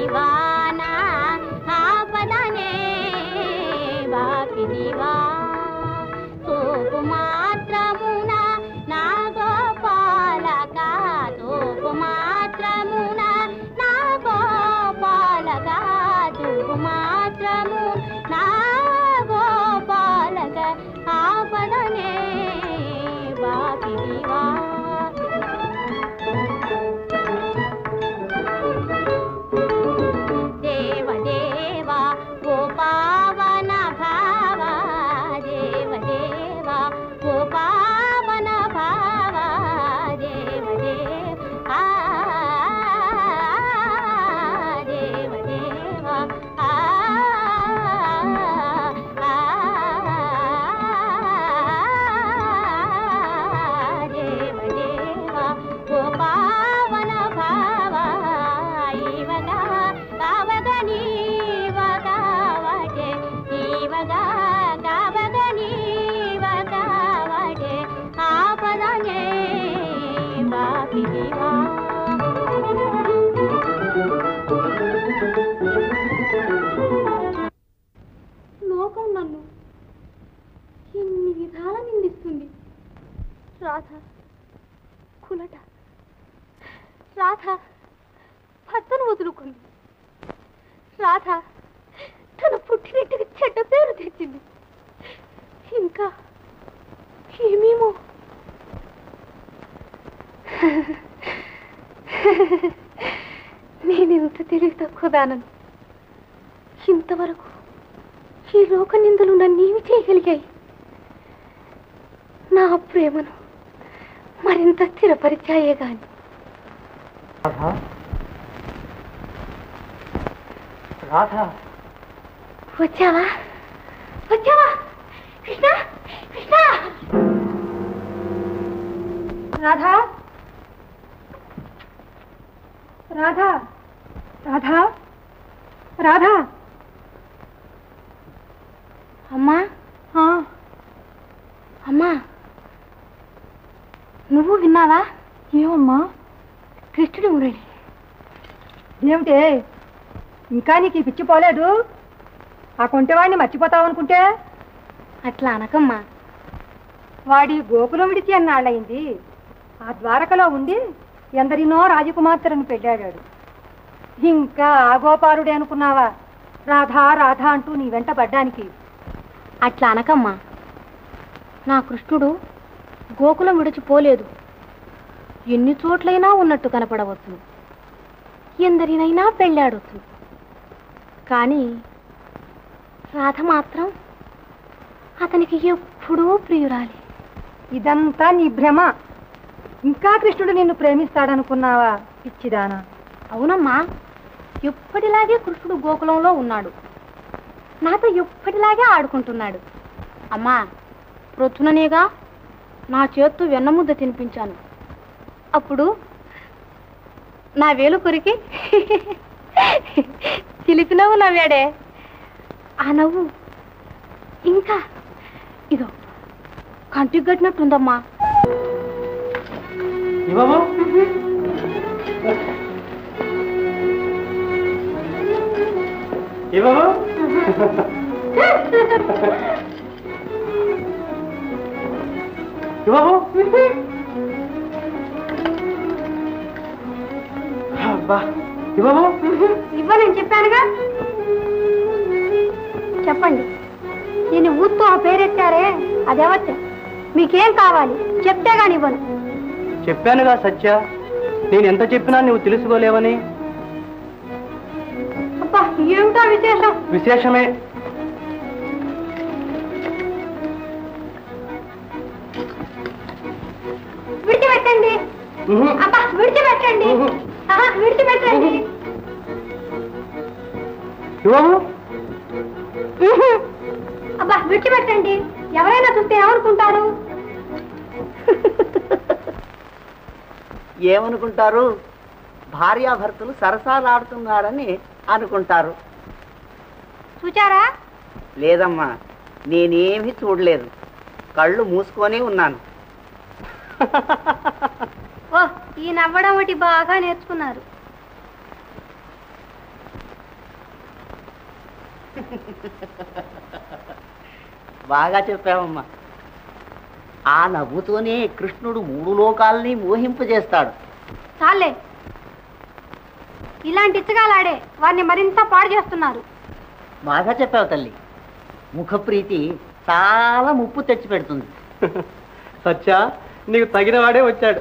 వాన ఆపదనే బాపిదివా తోపు మాత్రమున నా గోపాలక తోపు మాత్రమున నా గోపాలక తోపు మాత్రము నా గోపాలక ఆపదనే బాపిదివా దేవ దేవా ఓ పావన భావ దేవ దేవా ఓ పావన భావ దేవ దేవ ఆ దేవ దేవా ఆ దేవ దేవా ఓ పావన భావ ఇవగా కావగ నీవగావటే నీవగా కావగ నీవగావటే ఆపదనే బాపిదివా లోకం నన్ను ఎన్ని విధాల నిందిస్తుంది రాధ కులట రాధ భర్తను వదులుకుంది రాధ తన పుట్టినట్టుగా చెడ్డ పేరు తెచ్చింది ఇంకా ఏమేమో నేను ఇంత తెలివి తక్కువదానను ఇంతవరకు ఈ లోక నిందలు నన్నేమి చేయగలిగాయి నా ప్రేమను మరింత స్థిరపరిచాయే గాని రాధా రాధా వచ్చావా వచ్చావా కృష్ణ కృష్ణ రాధా రాధా రాధా రాధా అమ్మా ఆ, అమ్మా నువ్వు విన్నావా ఏమమ్మా కృష్ణుడి మురళి ఏమిటే ఇంకా నీకు ఈ పిచ్చి పోలేదు ఆ కొంటెవాడిని మర్చిపోతావు అనుకుంటే అట్లా అనకమ్మా వాడి గోకులం విడిచి అన్నాళ్ళయింది ఆ ద్వారకలో ఉండి ఎందరినో రాజకుమార్తెలను పెళ్ళాడాడు ఇంకా ఆ గోపాలుడే అనుకున్నావా రాధా రాధా అంటూ నీ వెంట పడ్డానికి అట్లా అనకమ్మా నా కృష్ణుడు గోకులం విడిచిపోలేదు ఎన్ని చోట్లైనా ఉన్నట్టు కనపడవచ్చు ఎందరినైనా పెళ్ళాడొచ్చు కానీ రాధ మాత్రం అతనికి ఎప్పుడూ ప్రియురాలి ఇదంతా నీ భ్రమ ఇంకా కృష్ణుడు నిన్ను ప్రేమిస్తాడనుకున్నావా పిచ్చిదానా అవునమ్మా ఎప్పటిలాగే కృష్ణుడు గోకులంలో ఉన్నాడు నాతో ఎప్పటిలాగే ఆడుకుంటున్నాడు అమ్మా ప్రొచ్చుననేగా నా చేత్తో వెన్నముద్ద తినిపించాను అప్పుడు నా వేలు కొరికి చిలిపి నవ్వు నవ్వాడే ఆ నవ్వు ఇంకా ఇదో కంటికి కట్టినట్టుందమ్మా ఇవ్వము ఇవ్వము ఇవ్వము అబ్బా ఇవ్వము ఇవ్వనని చెప్పానుగా చెప్పండి నేను ఊతో ఆ పేరెట్టారే అదెవచ్చ మీకేం కావాలి చెప్తే గాని ఇవ్వను చెప్పానుగా సత్య నేను ఎంత చెప్పినా నువ్వు తెలుసుకోలేవని అబ్బా ఏమిటో విశేషం విశేషమే విడిచిపెట్టండి ఉహు. అబ్బా విడిచిపెట్టండి ఉహు. ఆహా, విడిచిపెట్టండి ఇవ్వము ఉహు. అబ్బా విడిచిపెట్టండి ఎవరైనా చూస్తే ఏమనుకుంటారు ఏమనుకుంటారు భార్యాభర్తలు సరసాలాడుతున్నారని అనుకుంటారు చూచారా లేదమ్మా నేనేమీ చూడలేదు కళ్ళు మూసుకొనే ఉన్నాను ఓ ఈ నవ్వడం ఒకటి బాగా నేర్చుకున్నారు బాగా చెప్పావమ్మా ఆ నవ్వుతోనే కృష్ణుడు మూడు లోకాల్ని మోహింపజేస్తాడు చాలే ఇలాంటి ఇచ్చగాలాడే వారిని మరింత పాడు చేస్తున్నారు బాగా చెప్పావు తల్లి ముఖప్రీతి చాలా ముప్పు తెచ్చిపెడుతుంది సత్య నీకు తగిన వాడే వచ్చాడు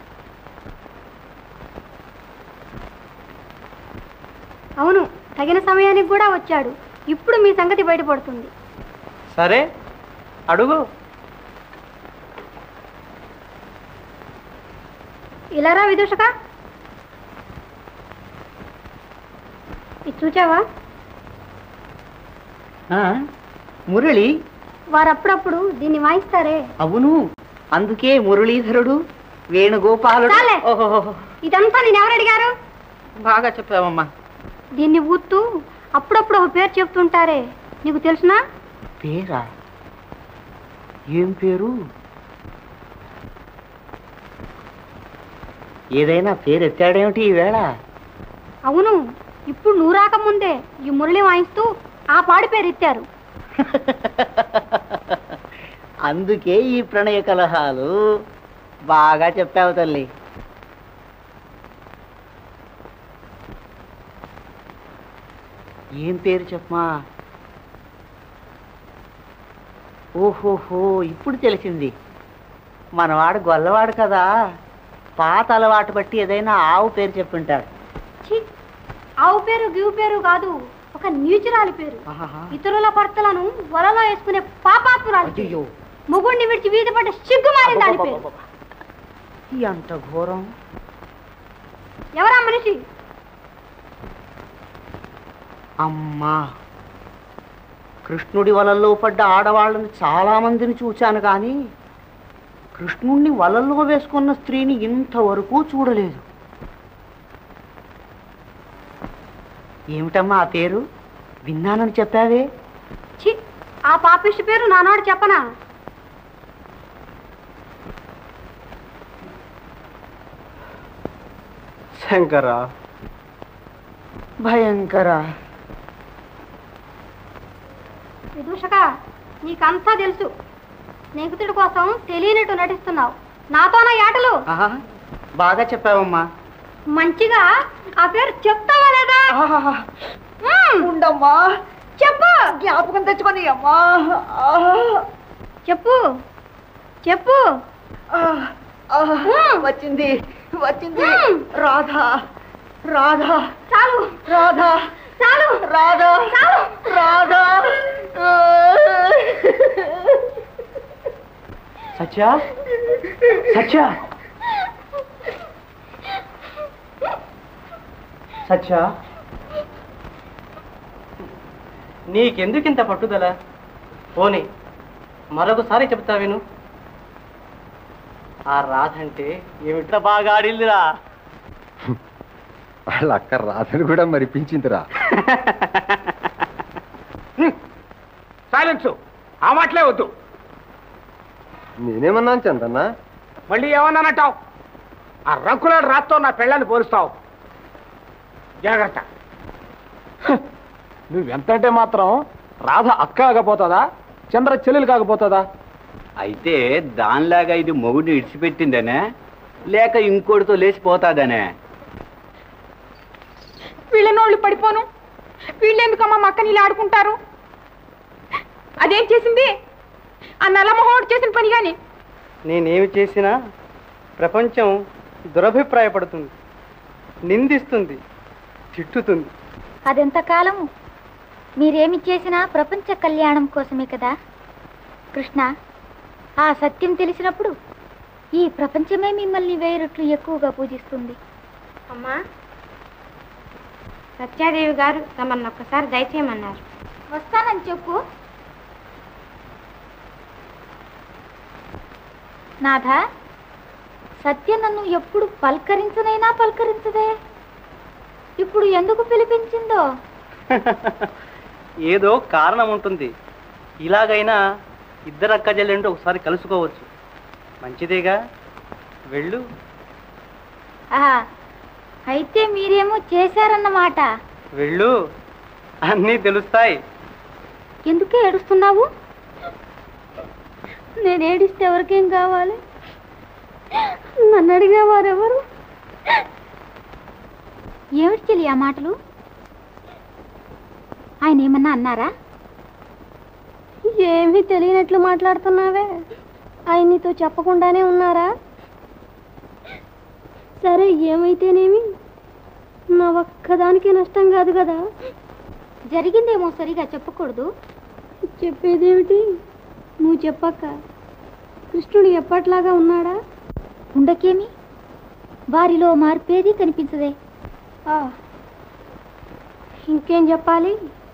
అవును తగిన సమయానికి కూడా వచ్చాడు ఇప్పుడు మీ సంగతి బయటపడుతుంది సరే అడుగు ఇలారా విదూషక ఇది చూచావా ఆ, మురళి వారప్పుడప్పుడు దీన్ని వాయిస్తారే అవును అందుకే మురళీధరుడు వేణుగోపాలుడు చాలే. ఓహోహోహో. ఇదంతా నేను ఎవరు అడిగారు బాగా చెప్పావమ్మా దీన్ని ఊత్తూ అప్పుడప్పుడు ఒక పేరు చెప్తుంటారే నీకు తెలుసునా పేరా ఏం పేరు ఏదైనా పేరు ఎత్తాడేమిటి ఈవేళ అవును ఇప్పుడు నువ్వు రాకముందే ఈ మురళి వాయిస్తూ ఆ పాడి పేరు ఎత్తారు అందుకే ఈ ప్రణయ కలహాలు బాగా చెప్పావు తల్లి ఏం పేరు చెప్పమా ఓహోహో ఇప్పుడు తెలిసింది మనవాడు గొల్లవాడు కదా పాత అలవాటు బట్టి ఏదైనా ఆవు పేరు చెప్పుంటాడు ఛీ, ఆవు పేరు గివు పేరు కాదు ఒక నీచురాలి పేరు ఆహాహా. ఇతరుల భర్తలను వలలో వేసుకునే పాపాత్మురాలి పేరు. అయ్యయ్యో. మొగుణ్ణి విడిచి వీధి పడ్డ సిగ్గు మారిన దాని పేరు అబ్బబ్బబ్బబ్బ. ఎంత ఘోరం ఎవరా మనిషి అమ్మా కృష్ణుడి వలల్లో పడ్డ ఆడవాళ్ళని చాలా మందిని చూశాను కానీ కృష్ణుణ్ణి వలల్లో వేసుకున్న స్త్రీని ఇంతవరకు చూడలేదు ఏమిటమ్మా ఆ పేరు విన్నానని చెప్పావే ఛీ, ఆ పాపిష్టి పేరు నానాడు చెప్పనా శంకర భయంకర విదూషక నీకంతా తెలుసు స్నేహితుడి కోసం తెలియనట్టు నటిస్తున్నావు నాతోనా ఏటలు ఆహా, బాగా చెప్పావమ్మా మంచిగా ఆ పేరు చెప్తావా లేదా ఆహాహా. మ్మ్. ఉండమ్మా చెప్పు జ్ఞాపకం తెచ్చుకొని అమ్మా చెప్పు చెప్పు వచ్చింది వచ్చింది మ్మ్. రాధా రాధా చాలు రాధా చాలు రాధా చాలు రాధా సత్య సత్య సత్య నీకెందుకింత పట్టుదల పోనీ మరొకసారి చెప్తా విను ఆ రాధంటే ఏమిట బాగా ఆడిందిరా వాళ్ళ అక్క రాధని కూడా మరిపించిందిరా సైలెన్స్ ఆ మాటలే వద్దు నేనేమన్నాను చందన్న మళ్ళీ ఏమన్నానంటావు ఆ రంకులాడు రాత్తో నా పెళ్ళాన్ని పోలుస్తావు జాగ్రత్త నువ్వెంతంటే మాత్రం రాధ అక్క కాకపోతుందా చంద్ర చెల్లెలు కాకపోతుందా అయితే దానిలాగా ఇది మొగుడిని ఇడిచిపెట్టిందనే లేక ఇంకోటితో లేచిపోతాదనే వీళ్ళనోళ్ళు పడిపోను వీళ్ళెందుకమ్మా మా అక్కని ఇలా ఆడుకుంటారు అదేం చేసింది ఆ నల్లమొహోడు చేసిన పని గాని నేనేమి చేసినా ప్రపంచం దురభిప్రాయపడుతుంది నిందిస్తుంది తిట్టుతుంది అదెంతకాలము మీరేమి చేసినా ప్రపంచ కళ్యాణం కోసమే కదా కృష్ణ ఆ సత్యం తెలిసినప్పుడు ఈ ప్రపంచమే మిమ్మల్ని వెయ్యి రెట్లు ఎక్కువగా పూజిస్తుంది అమ్మా సత్యాదేవి గారు తమను ఒక్కసారి దయచేయమన్నారు వస్తానని చెప్పు నాథ సత్య నన్ను ఎప్పుడు పలకరించనైనా పలకరించదే ఇప్పుడు ఎందుకు పిలిపించిందో ఏదో కారణం ఉంటుంది ఇలాగైనా ఇద్దరు అక్క చెల్లెంటూ ఒకసారి కలుసుకోవచ్చు మంచిదేగా వెళ్ళు ఆహా అయితే మీరేమో చేశారన్నమాట వెళ్ళు అన్నీ తెలుస్తాయి ఎందుకే ఏడుస్తున్నావు నేను ఏడిస్తే ఎవరికేం కావాలి నన్ను అడిగేవారెవరు ఏమిటి చెల్లి ఆ మాటలు ఆయన ఏమన్నా అన్నారా ఏమీ తెలియనట్లు మాట్లాడుతున్నావే ఆయన నీతో చెప్పకుండానే ఉన్నారా సరే ఏమైతేనేమి నా ఒక్కదానికి నష్టం కాదు కదా జరిగిందేమో సరిగా చెప్పకూడదు చెప్పేదేమిటి నువ్వు చెప్పక్క కృష్ణుడు ఎప్పట్లాగా ఉన్నాడా ఉండకేమి వారిలో మార్పేది కనిపించదే ఇంకేం చెప్పాలి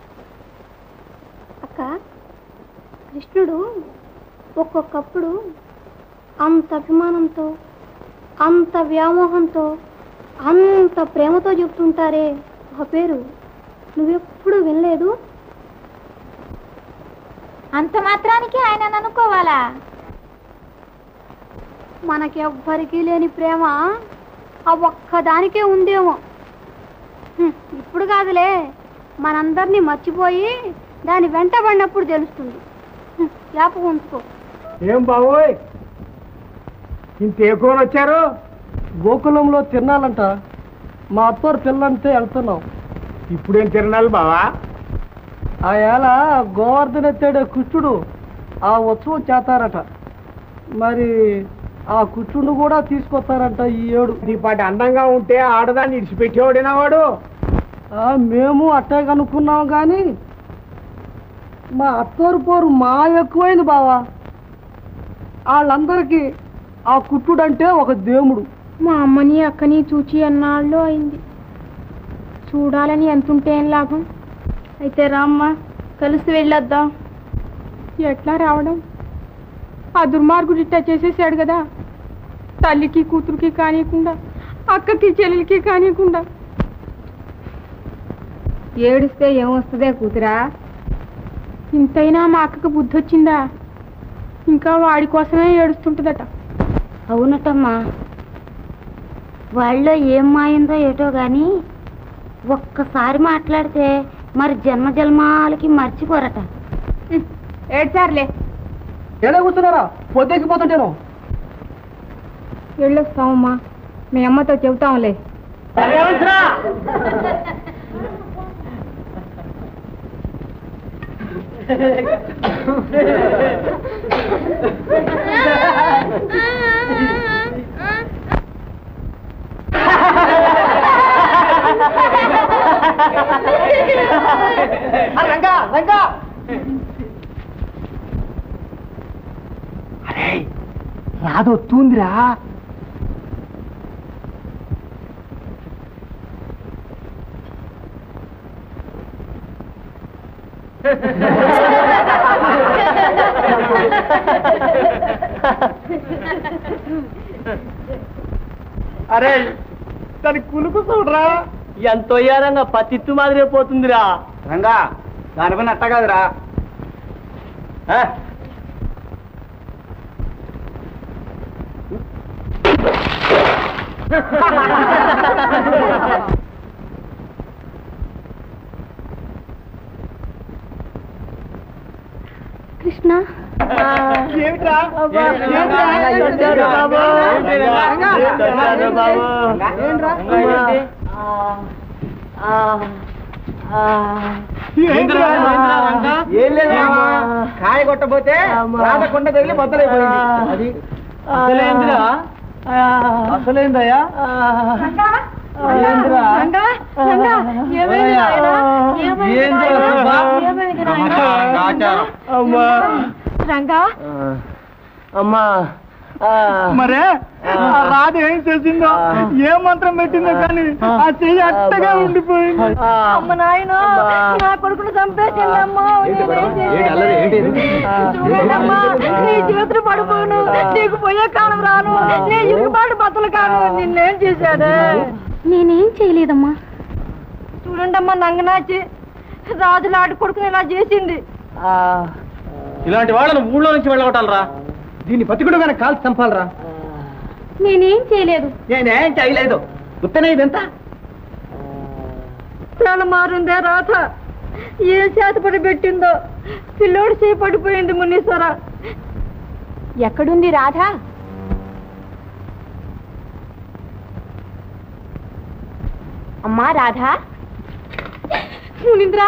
అక్క కృష్ణుడు ఒక్కొక్కప్పుడు అంత అభిమానంతో అంత వ్యామోహంతో అంత ప్రేమతో చెప్తుంటారే ఆ పేరు నువ్వెప్పుడు వినలేదు అంత మాత్రానికి ఆయన అనుకోవాలా మనకెవ్వరికీ లేని ప్రేమ ఆ ఒక్కదానికే ఉందేమో హ్మ్, ఇప్పుడు కాదులే మనందరినీ మర్చిపోయి దాని వెంట పడినప్పుడు తెలుస్తుంది హ్మ్, జ్ఞాపకం ఉంచుకో ఏం బాబోయ్ ఇంత ఎక్కువ వచ్చారు గోకులంలో తిరణాలంట మా అత్తోరు పిల్లంతే వెళ్తున్నాం ఇప్పుడేం తిరణాలు బావా ఆ ఏళ గోవర్ధన ఎత్తాడే కృష్ణుడు ఆ ఉత్సవం చేస్తారట మరి ఆ కృష్ణుడు కూడా తీసుకొస్తారంట ఈ ఏడు నీ పాటి అందంగా ఉంటే ఆడదాన్ని ఇడిచిపెట్టేవాడేనా వాడు ఆ, మేము అట్టే కనుక్కున్నాం కానీ మా అత్తోరు పోరు మా ఎక్కువైంది బావా వాళ్ళందరికీ ఆ కుట్టుడంటే ఒక దేవుడు మా అమ్మని అక్కని చూచి అన్నాళ్ళు అయింది చూడాలని ఎంతుంటే ఏం లాభం అయితే రామ్మా కలిసి వెళ్ళొద్దాం ఎట్లా రావడం ఆ దుర్మార్గుడు ఇట్టా చేసేసాడు కదా తల్లికి కూతురికి కానియకుండా అక్కకి చెల్లెలకి కానియకుండా ఏడిస్తే ఏమొస్తుందే కూతురా ఇంతైనా మా అక్కకి బుద్ధి వచ్చిందా ఇంకా వాడి కోసమే ఏడుస్తుంటుందట అవునటమ్మా వాళ్ళలో ఏం మాయిందో ఏటో గాని ఒక్కసారి మాట్లాడితే మరి జన్మ జన్మాలకి మర్చిపోరట ఏడ్చారులే ఏడే కూర్చున్నారా పొద్దెక్కిపోతుంటేను వెళ్ళొస్తామమ్మా మీ అమ్మతో చెబుతాంలే రంగా రంగా రాదొత్తుందిరా అరే దాని కులుకు చూడరా ఎంతో ఏరంగా పత్తిత్తు మాదిరే పోతుందిరా రంగా దాని పని అట్ట కాదురా ఆ? కృష్ణ ఏమిట్రా ఏంట్రా? ఏం లేదు కాయ కొట్టపోతే రాధ కొండ తగిలి బద్దలైపోయింది అది అసలేందిరా అసలేందయ్యా ఏందిరా ఏందిరా అమ్మా రంగా అమ్మా మరే ఆ రాధ ఏం చేసిందో ఏ మంత్రం పెట్టిందో కానీ ఆ చెయ్యి అట్టగా ఉండిపోయింది అమ్మ నాయన నా కొడుకును చంపేసిందమ్మా చూడమ్మా నీ చేతులు పడిపోను నీకు పోయే కాలం రాను నీ ఇరుగుబాటు బట్టలు కాను నిన్నేం చేశాడు నేనేం చేయలేదమ్మా చూడండమ్మా నంగనాచి రాజులాడి కొడుకుని ఇలా చేసింది ఇలాంటి వాళ్ళని ఊళ్ళో నుంచి వెళ్ళగొట్టాలరా దీన్ని బతికుడుగానే కాల్చి చంపాలరా నేనేం చేయలేదు నేనేం చేయలేదు గుర్తనే ఇదంతా చాలా మారుందే రాధ ఏ చేతపడి పెట్టిందో పిల్లోడు చేపడిపోయింది మునీశ్వర ఎక్కడుంది రాధా అమ్మా రాధా మునింద్రా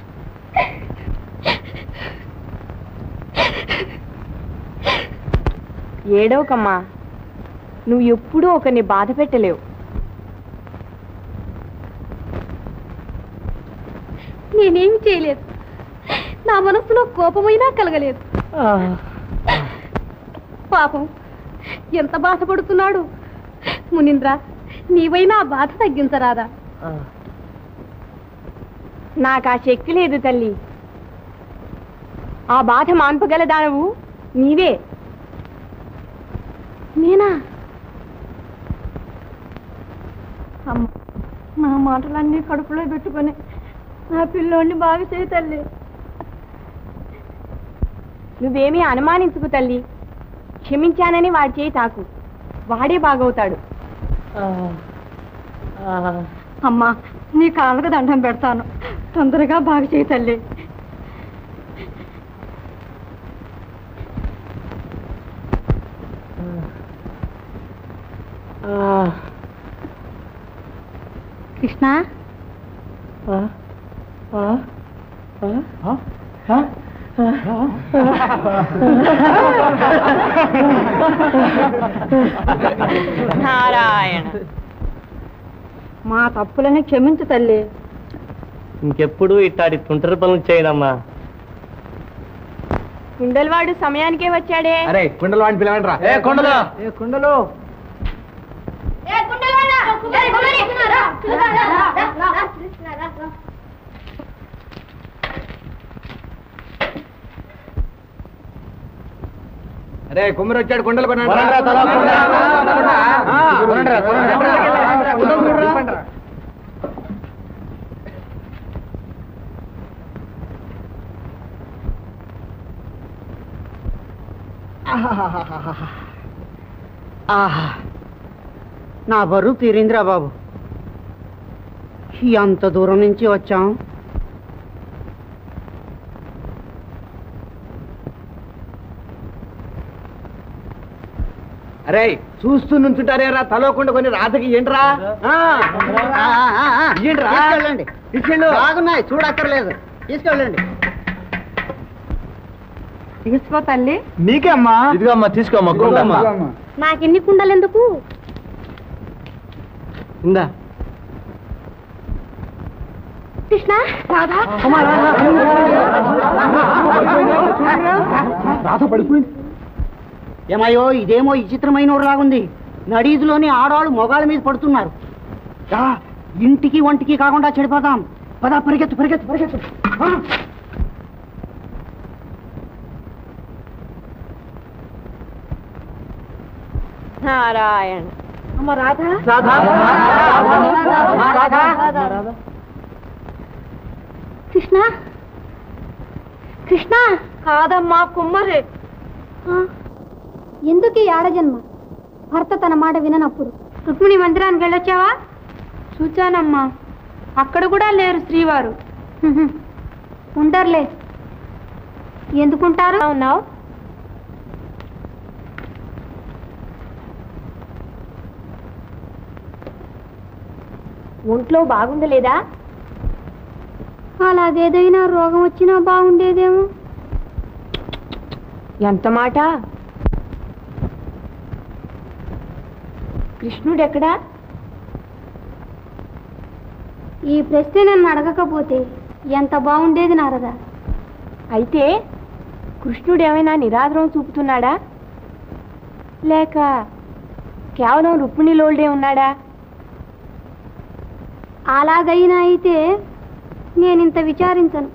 ఏడవకమ్మా నువ్వు ఎప్పుడూ ఒకరిని బాధ పెట్టలేవు నేనేమి చేయలేదు నా మనసులో కోపమైనా కలగలేదు పాపం ఎంత బాధపడుతున్నాడు మునింద్ర నీవైనా ఆ బాధ తగ్గించరాదా నాకు ఆ శక్తి లేదు తల్లి ఆ బాధ మాన్పగలదానవు నీవే నేనా అమ్మ నా మాటలన్నీ కడుపులో పెట్టుకొని నా పిల్లోడిని బాగా చేయి తల్లి నువ్వేమీ అనుమానించుకు తల్లి క్షమించానని వాడి చేయి తాకు వాడే బాగవుతాడు అమ్మా నీ కాళ్ళకు దండం పెడతాను తొందరగా బాగా చేయి తల్లి కృష్ణ నారాయణ మా తప్పులని క్షమించు తల్లి ఇంకెప్పుడు ఇట్టాడి తుంటరి పనులు చేయడమ్మా కుండలవాడు సమయానికే వచ్చాడే అరే కుండలు వాడిని పిలవండి రా ఏ కుండలు ఏ కుండలు అరే కుమ్మరి వచ్చాడు కుండలు కొనండి రా. కొనండి రా, తలా కుండ. ఆ, కొనండి రా, కొనండి రా. కుండలు చూడరా. ఆహా నా బరువు తీరిందిరా బాబు ఎంత దూరం నుంచి వచ్చాం అరే చూస్తూ నుంచుంటారేరా తలోకుండా కొన్ని రాతకి ఏంట్రా ఆ, ఆ, ఆ, ఆ, ఇయ్యండిరా. తీసుకెళ్ళండి తీసుకెళ్ళు బాగున్నాయి చూడక్కర్లేదు తీసుకెళ్ళండి తీసుకో తల్లి నీకే అమ్మా ఇదిగో అమ్మా తీసుకోమ్మా కుండమ్మా నాకెన్ని కుండలు ఎందుకు ఇందా కృష్ణ రాధా రాత పడిపోయింది ఏమయ్యో ఇదేమో విచిత్రమైన ఊరులాగుంది నడీదులోని ఆడవాళ్ళు మొగాళ్ళ మీద పడుతున్నారు రా, ఇంటికి వంటికి కాకుండా చెడిపోతాం పద పరిగెత్తు పరిగెత్తు పరిగెత్తు ఆ. నారాయణ అమ్మ రాధా కృష్ణ కృష్ణ కాదమ్మా కుమ్మరే ఆ, ఎందుకు ఈ ఆడజన్మ భర్త తన మాట విననప్పుడు రుక్మిణి మందిరానికి వెళ్ళొచ్చావా చూచానమ్మా అక్కడ కూడా లేరు శ్రీవారు హుహు. ఉండర్లే ఎందుకుంటారు ఉన్నావు ఒంట్లో బాగుండలేదా అలాగేదైనా రోగం వచ్చినా బాగుండేదేమో ఎంత మాట కృష్ణుడు ఎక్కడా ఈ ప్రశ్న నన్ను అడగకపోతే ఎంత బాగుండేది నారదా అయితే కృష్ణుడు ఏమైనా నిరాదరం చూపుతున్నాడా లేక కేవలం రుక్మిణిలోల్డే ఉన్నాడా అలాగైనా అయితే నేనింత విచారించను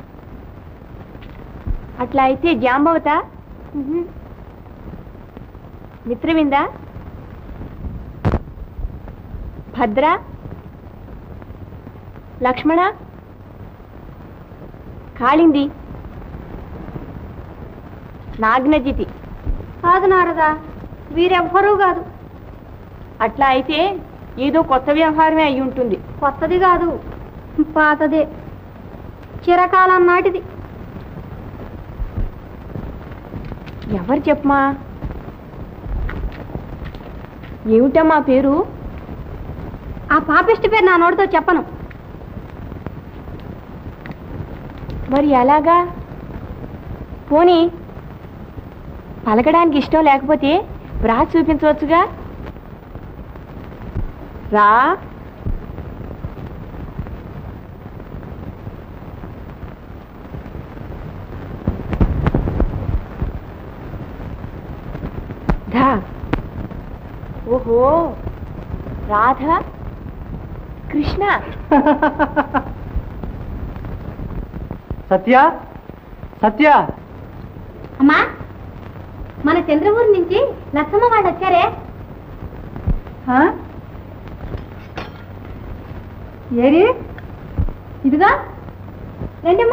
అట్లా అయితే జాంబవత ఉహు. మిత్రవింద భద్ర లక్ష్మణ కాళింది నాగ్నజితి కాదు నారదా వీరెవ్వరూ కాదు అట్లా అయితే ఏదో కొత్త వ్యవహారమే అయి ఉంటుంది కొత్తది కాదు పాతదే చిరకాలం నాటిది ఎవరు చెప్పమా ఏమిటమ్మా పేరు ఆ పాపిష్టి పేరు నా నోటితో చెప్పను మరి ఎలాగా పోనీ పలకడానికి ఇష్టం లేకపోతే వ్రాసి చూపించవచ్చుగా రా ధా ఓహో రాధ కృష్ణ సత్య సత్య అమ్మా మన చంద్రపూర్ నుంచి లచ్చమ్మ వాళ్ళు వచ్చారే ఏరి ఇదిగా రండమ్మా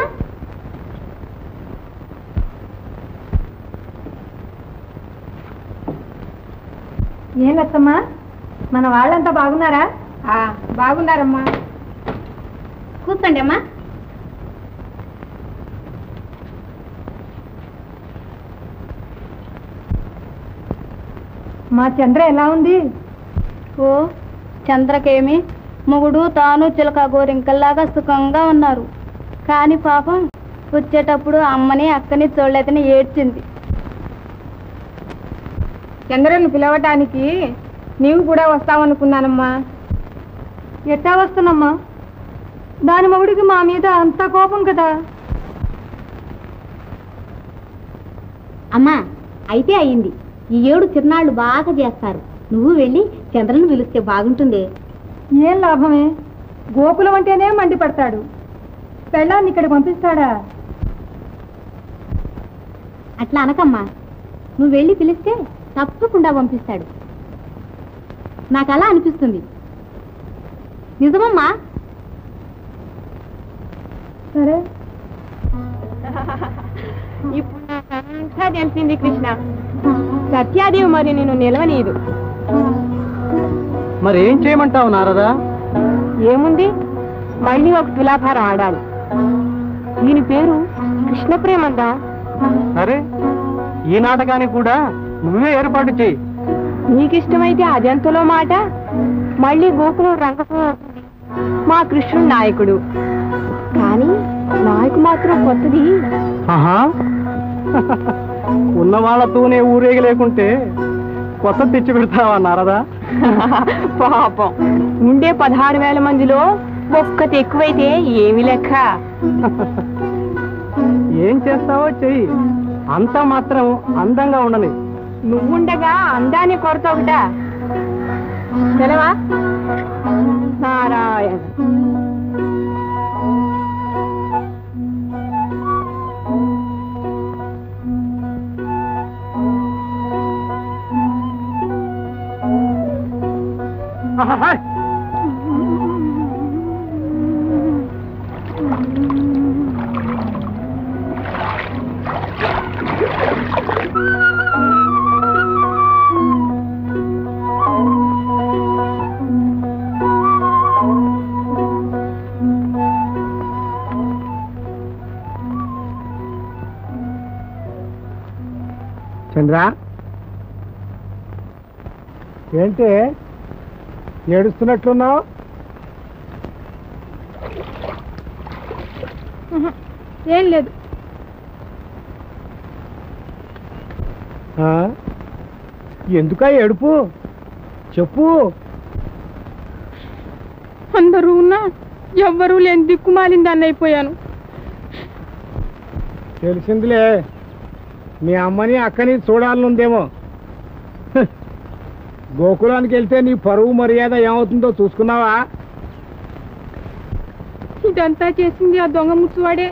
ఏం లచ్చమ్మా మన వాళ్ళంతా బాగున్నారా బాగున్నారమ్మా కూర్చోండి అమ్మా మా చంద్ర ఎలా ఉంది ఓ చంద్రకేమి మొగుడు తాను చిలక గోరింకల్లాగా సుఖంగా ఉన్నారు కానీ పాపం వచ్చేటప్పుడు అమ్మని అక్కని చూడలేదని ఏడ్చింది చంద్రను పిలవటానికి నీవు కూడా వస్తావనుకున్నానమ్మా ఎట్టా వస్తున్నమ్మా దాని మొగుడికి మా మీద అంత కోపం కదా అమ్మా అయితే అయింది ఈ ఏడు తిరునాళ్ళు బాగా చేస్తారు నువ్వు వెళ్ళి చంద్రను పిలిస్తే బాగుంటుంది ఏం లాభమే గోకులం అంటేనే మండిపడతాడు పెళ్ళాన్ని ఇక్కడ పంపిస్తాడా అట్లా అనకమ్మా నువ్వు వెళ్ళి పిలిస్తే తప్పకుండా పంపిస్తాడు నాకు అలా అనిపిస్తుంది నిజమమ్మా సరే ఇప్పుడు అంతా తెలిసింది కృష్ణ సత్యాదేవి మరి నేను నిలవనీయదు మరి ఏం చేయమంటావు నారదా ఏముంది మళ్ళీ ఒక తులాభారం ఆడాలి దీని పేరు కృష్ణ ప్రేమందా సరే ఈ నాటకానికి కూడా నువ్వే ఏర్పాటు చేయి నీకిష్టమైతే అదెంతలో మాట మళ్ళీ గోకులం రంగం అవుతుంది. మా కృష్ణుడు నాయకుడు కానీ నాయకు మాత్రం కొత్తది ఆహా ఉన్న వాళ్ళతోనే ఊరేగి లేకుంటే కొత్త తెచ్చి పెడతావా నారదా పాపం ఉండే పదహారు వేల మందిలో ఒక్కటి ఎక్కువైతే ఏమి లెక్క ఏం చేస్తావో చెయ్యి అంతా మాత్రం అందంగా ఉండని నువ్వుండగా అందాన్ని కొరత ఒకట తెలవా నారాయణ చంద్ర ఏంటి ఏడుస్తున్నట్లున్నావు ఏం లేదు ఆ? ఎందుకా ఏడుపు చెప్పు అందరూ ఉన్నా ఎవ్వరూ లేని దిక్కుమాలిందాన్ని అయిపోయాను తెలిసిందిలే మీ అమ్మని అక్కని చూడాలనుందేమో హ్. గోకులానికి వెళ్తే నీ పరువు మర్యాద ఏమవుతుందో చూసుకున్నావా ఇదంతా చేసింది ఆ దొంగ ముచ్చువాడే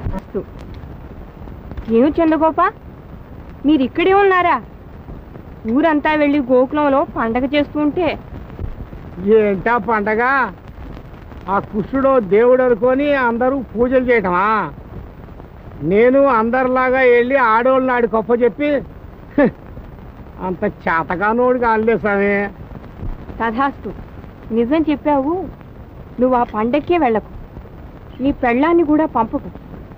ఏమి చంద్రగోప మీరు ఇక్కడే ఉన్నారా ఊరంతా వెళ్ళి గోకులంలో పండగ చేస్తూ ఉంటే ఏంటా పండగ ఆ కృష్ణుడు దేవుడు అనుకొని అందరూ పూజలు చేయటమా నేను అందరిలాగా వెళ్ళి ఆడోళ్ళని ఆడి గొప్ప చెప్పి హ్, అంత చేతగానోడు కాలే స్వామి తథాస్తు నిజం చెప్పావు నువ్వు ఆ పండక్కే వెళ్ళకు నీ పెళ్ళాన్ని కూడా పంపకు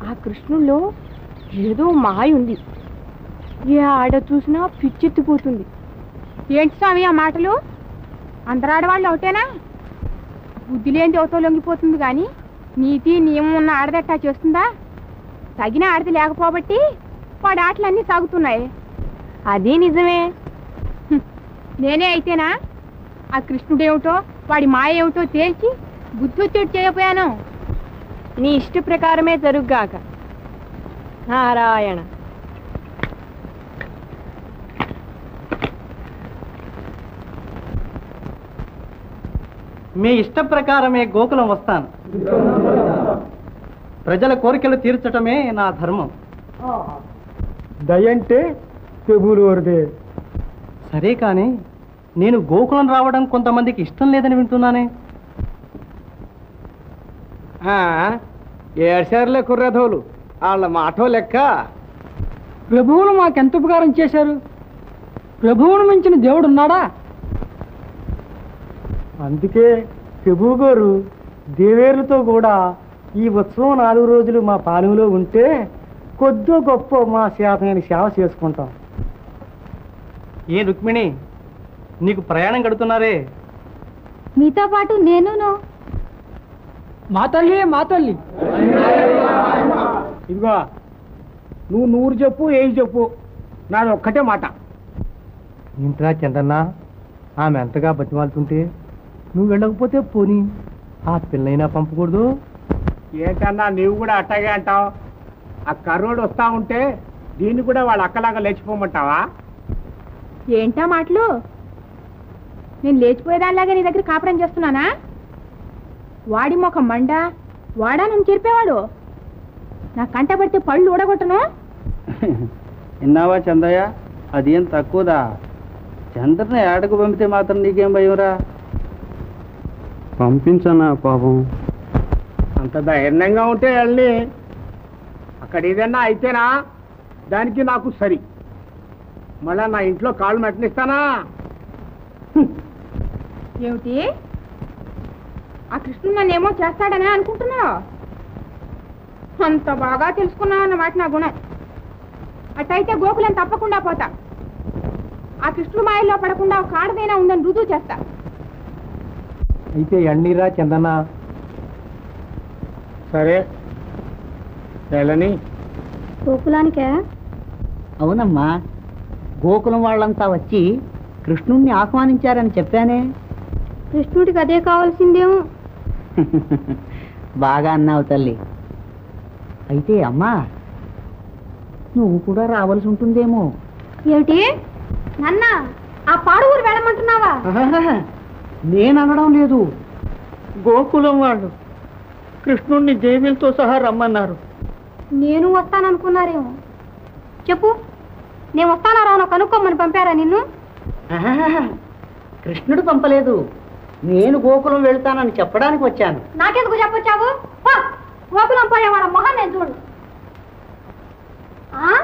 ఆ కృష్ణుల్లో ఏదో మాయ ఉంది ఏ ఆడ చూసినా పిచ్చెత్తిపోతుంది ఏంటి స్వామి ఆ మాటలు అందరు ఆడవాళ్ళు ఒకటేనా బుద్ధి లేని దేవతో లొంగిపోతుంది కానీ నీతి నియమం ఉన్న ఆడదట్టా చేస్తుందా తగిన ఆడది లేకపోబట్టి వాడి ఆటలన్నీ సాగుతున్నాయి అది నిజమే హ్మ్. నేనే అయితేనా ఆ కృష్ణుడేమిటో వాడి మాయ ఏమిటో తేల్చి బుద్ధి వచ్చేట్టు చేయకపోయాను నీ ఇష్ట ప్రకారమే జరుగ్గాక నారాయణ మీ ఇష్ట ప్రకారమే గోకులం వస్తాను ప్రజల కోరికలు తీర్చటమే నా ధర్మం దయంటే చెబులు వరదే సరే కానీ నేను గోకులం రావడం కొంతమందికి ఇష్టం లేదని వింటున్నానే ఏడ్చారులే కుర్రధోలు వాళ్ళ మాటో లెక్క ప్రభువులు మాకెంత ఉపకారం చేశారు ప్రభువును మించిన దేవుడు ఉన్నాడా అందుకే ప్రభు గారు దేవేరులతో కూడా ఈ ఉత్సవం నాలుగు రోజులు మా పాలెంలో ఉంటే కొద్దో గొప్ప మా శాతమైన సేవ చేసుకుంటాం ఏ రుక్మిణి నీకు ప్రయాణం గడుతున్నారే మీతో పాటు నేనును మా తల్లి మా తల్లి ఇదిగో నువ్వు నూరు చెప్పు ఏది చెప్పు నాది ఒక్కటే మాట ఇంట్రా చందన్న ఆమె ఎంతగా బతిమాలుతుంటే నువ్వు వెళ్ళకపోతే పోని ఆ పిల్లైనా పంపకూడదు ఏంటన్నా నీవు కూడా అట్టాగే అంటావు ఆ కర్రోడు వస్తా ఉంటే దీన్ని కూడా వాళ్ళ అక్కలాగా లేచిపోమంటావా ఏంటా మాటలు నేను లేచిపోయేదానిలాగా నీ దగ్గర కాపురం చేస్తున్నానా వాడి మొఖం మండ వాడా నన్ను చెరిపేవాడు నా కంట పడితే పళ్ళు ఊడగొట్టను విన్నావా చందయ్య అదేం తక్కువదా చంద్రని ఏడకు పంపితే మాత్రం నీకేం భయంరా పంపించనా పాపం అంత ధైర్యంగా ఉంటే వెళ్ళి అక్కడ ఏదన్నా అయితేనా దానికి నాకు సరి మళ్ళా నా ఇంట్లో కాళ్ళు మెట్టనిస్తానా ఏమిటి ఆ కృష్ణుడు నన్నేమో చేస్తాడనే అనుకుంటున్నావు అంత బాగా తెలుసుకున్నావు అన్నమాట నా గుణం అట్టయితే గోకులం తప్పకుండా పోతా ఆ కృష్ణుడు మాయల్లో పడకుండా ఒక ఆడదైనా ఉందని రుజువు చేస్తా అయితే ఎన్నీరా చందన్న సరే వెళ్ళని గోకులానికే అవునమ్మా గోకులం వాళ్ళంతా వచ్చి కృష్ణుణ్ణి ఆహ్వానించారని చెప్పానే కృష్ణుడికి అదే కావాల్సిందేమో బాగా అన్నావు తల్లి అయితే అమ్మా నువ్వు కూడా రావాల్సి ఉంటుందేమో ఏమిటి నాన్న ఆ పాడుగురు వెళ్ళమంటున్నావా నేను అనడం లేదు గోకులం వాళ్ళు కృష్ణుణ్ణి జేబులతో సహా రమ్మన్నారు నేను వస్తాననుకున్నారేమో చెప్పు నేను వస్తానా రాను కనుక్కోమని పంపారా నిన్ను ఆహాహా, కృష్ణుడు పంపలేదు నేను గోకులం వెళ్తానని చెప్పడానికి వచ్చాను నాకెందుకు చెప్పొచ్చావు పో, గోకులం పోయే వాళ్ళ మొహం నేను చూడు ఆ?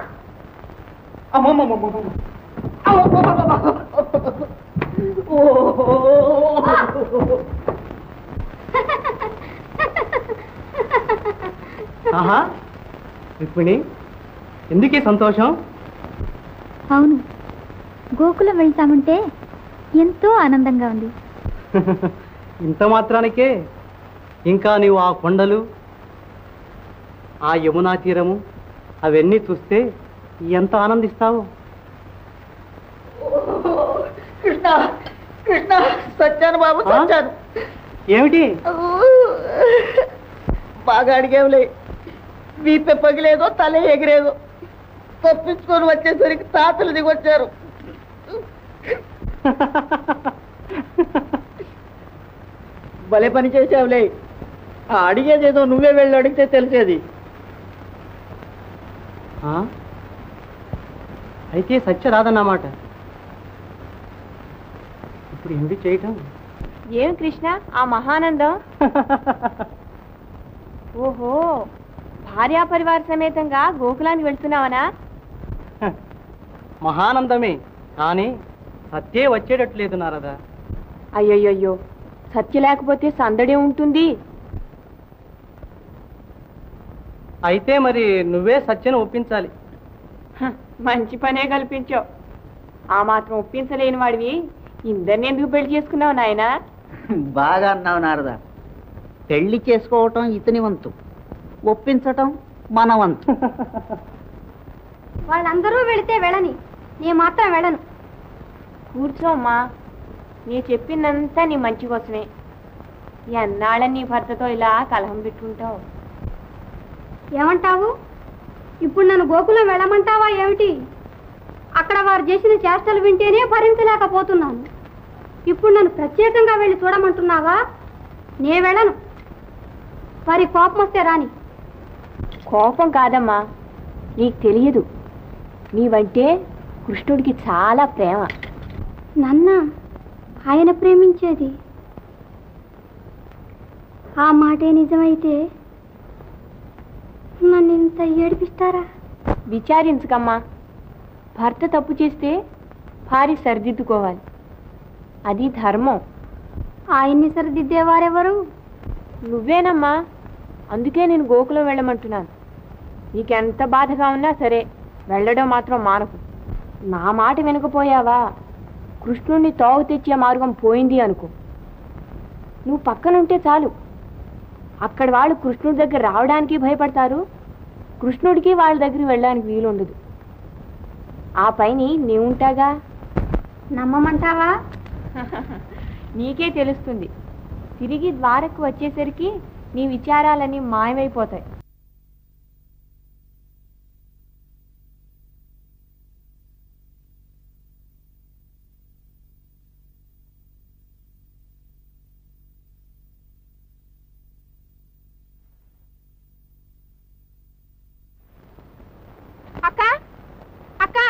ఆహా రుక్మిణి ఎందుకే సంతోషం అవును గోకులం వెళ్తామంటే ఎంతో ఆనందంగా ఉంది ఇంత మాత్రానికే ఇంకా నీవు ఆ కొండలు ఆ యమునా తీరము అవన్నీ చూస్తే ఎంత ఆనందిస్తావు కృష్ణ కృష్ణ సత్యాను బాబు ఆ? సత్యాను ఏమిటి బాగా అడిగేవులే వీపె పగిలేదో తల ఎగిరేదో తప్పించుకొని వచ్చేసరికి తాతలు దిగొచ్చారు భలే పని చేసావులే ఆ అడిగేదేదో నువ్వే వెళ్ళి అడిగితే తెలిసేది ఆ? అయితే సత్య రాదన్నమాట ఇప్పుడు ఏమిటి చేయటం ఏం కృష్ణ ఆ మహానందం ఓహో భార్యా పరివార సమేతంగా గోకులానికి వెళ్తున్నావనా మహానందమే కానీ సత్యే వచ్చేటట్లేదు నారదా అయ్యయ్యో సత్య లేకపోతే సందడే ఉంటుంది అయితే మరి నువ్వే సత్యను ఒప్పించాలి హ, మంచి పనే కల్పించావు ఆ మాత్రం ఒప్పించలేని వాడివి ఇందరిని ఎందుకు పెళ్లి చేసుకున్నావు నాయనా బాగా అన్నావు నారద పెళ్లి చేసుకోవటం ఇతని వంతు ఒప్పించటం మన వంతు వాళ్ళందరూ వెళితే వెళ్ళని నేను మాత్రం వెళ్ళను కూర్చో అమ్మా నీ చెప్పిందంతా నీ మంచి కోసమే ఎన్నాళ్ళ నీ భర్తతో ఇలా కలహం పెట్టుకుంటావు ఏమంటావు ఇప్పుడు నన్ను గోకులం వెళ్ళమంటావా ఏమిటి అక్కడ వారు చేసిన చేష్టలు వింటేనే భరించలేకపోతున్నాను ఇప్పుడు నన్ను ప్రత్యేకంగా వెళ్ళి చూడమంటున్నావా నే వెళ్ళను వారి కోపం వస్తే రాని కోపం కాదమ్మా నీకు తెలియదు నీవంటే కృష్ణుడికి చాలా ప్రేమ నన్న ఆయన ప్రేమించేది ఆ మాటే నిజమైతే నన్ను ఇంత ఏడిపిస్తారా విచారించకమ్మా భర్త తప్పు చేస్తే భార్య సరిదిద్దుకోవాలి అది ధర్మం ఆయన్ని సరిదిద్దేవారెవరు నువ్వేనమ్మా అందుకే నేను గోకులం వెళ్ళమంటున్నాను నీకెంత బాధగా ఉన్నా సరే వెళ్ళడం మాత్రం మానకు నా మాట వినకపోయావా కృష్ణుణ్ణి తోవ తెచ్చే మార్గం పోయింది అనుకో నువ్వు పక్కనుంటే చాలు అక్కడ వాళ్ళు కృష్ణుడి దగ్గర రావడానికి భయపడతారు కృష్ణుడికి వాళ్ళ దగ్గరికి వెళ్ళడానికి వీలుండదు ఆ పైని నీవుంటాగా నమ్మమంటావా నీకే తెలుస్తుంది తిరిగి ద్వారకు వచ్చేసరికి నీ విచారాలన్నీ మాయమైపోతాయి అక్క అక్క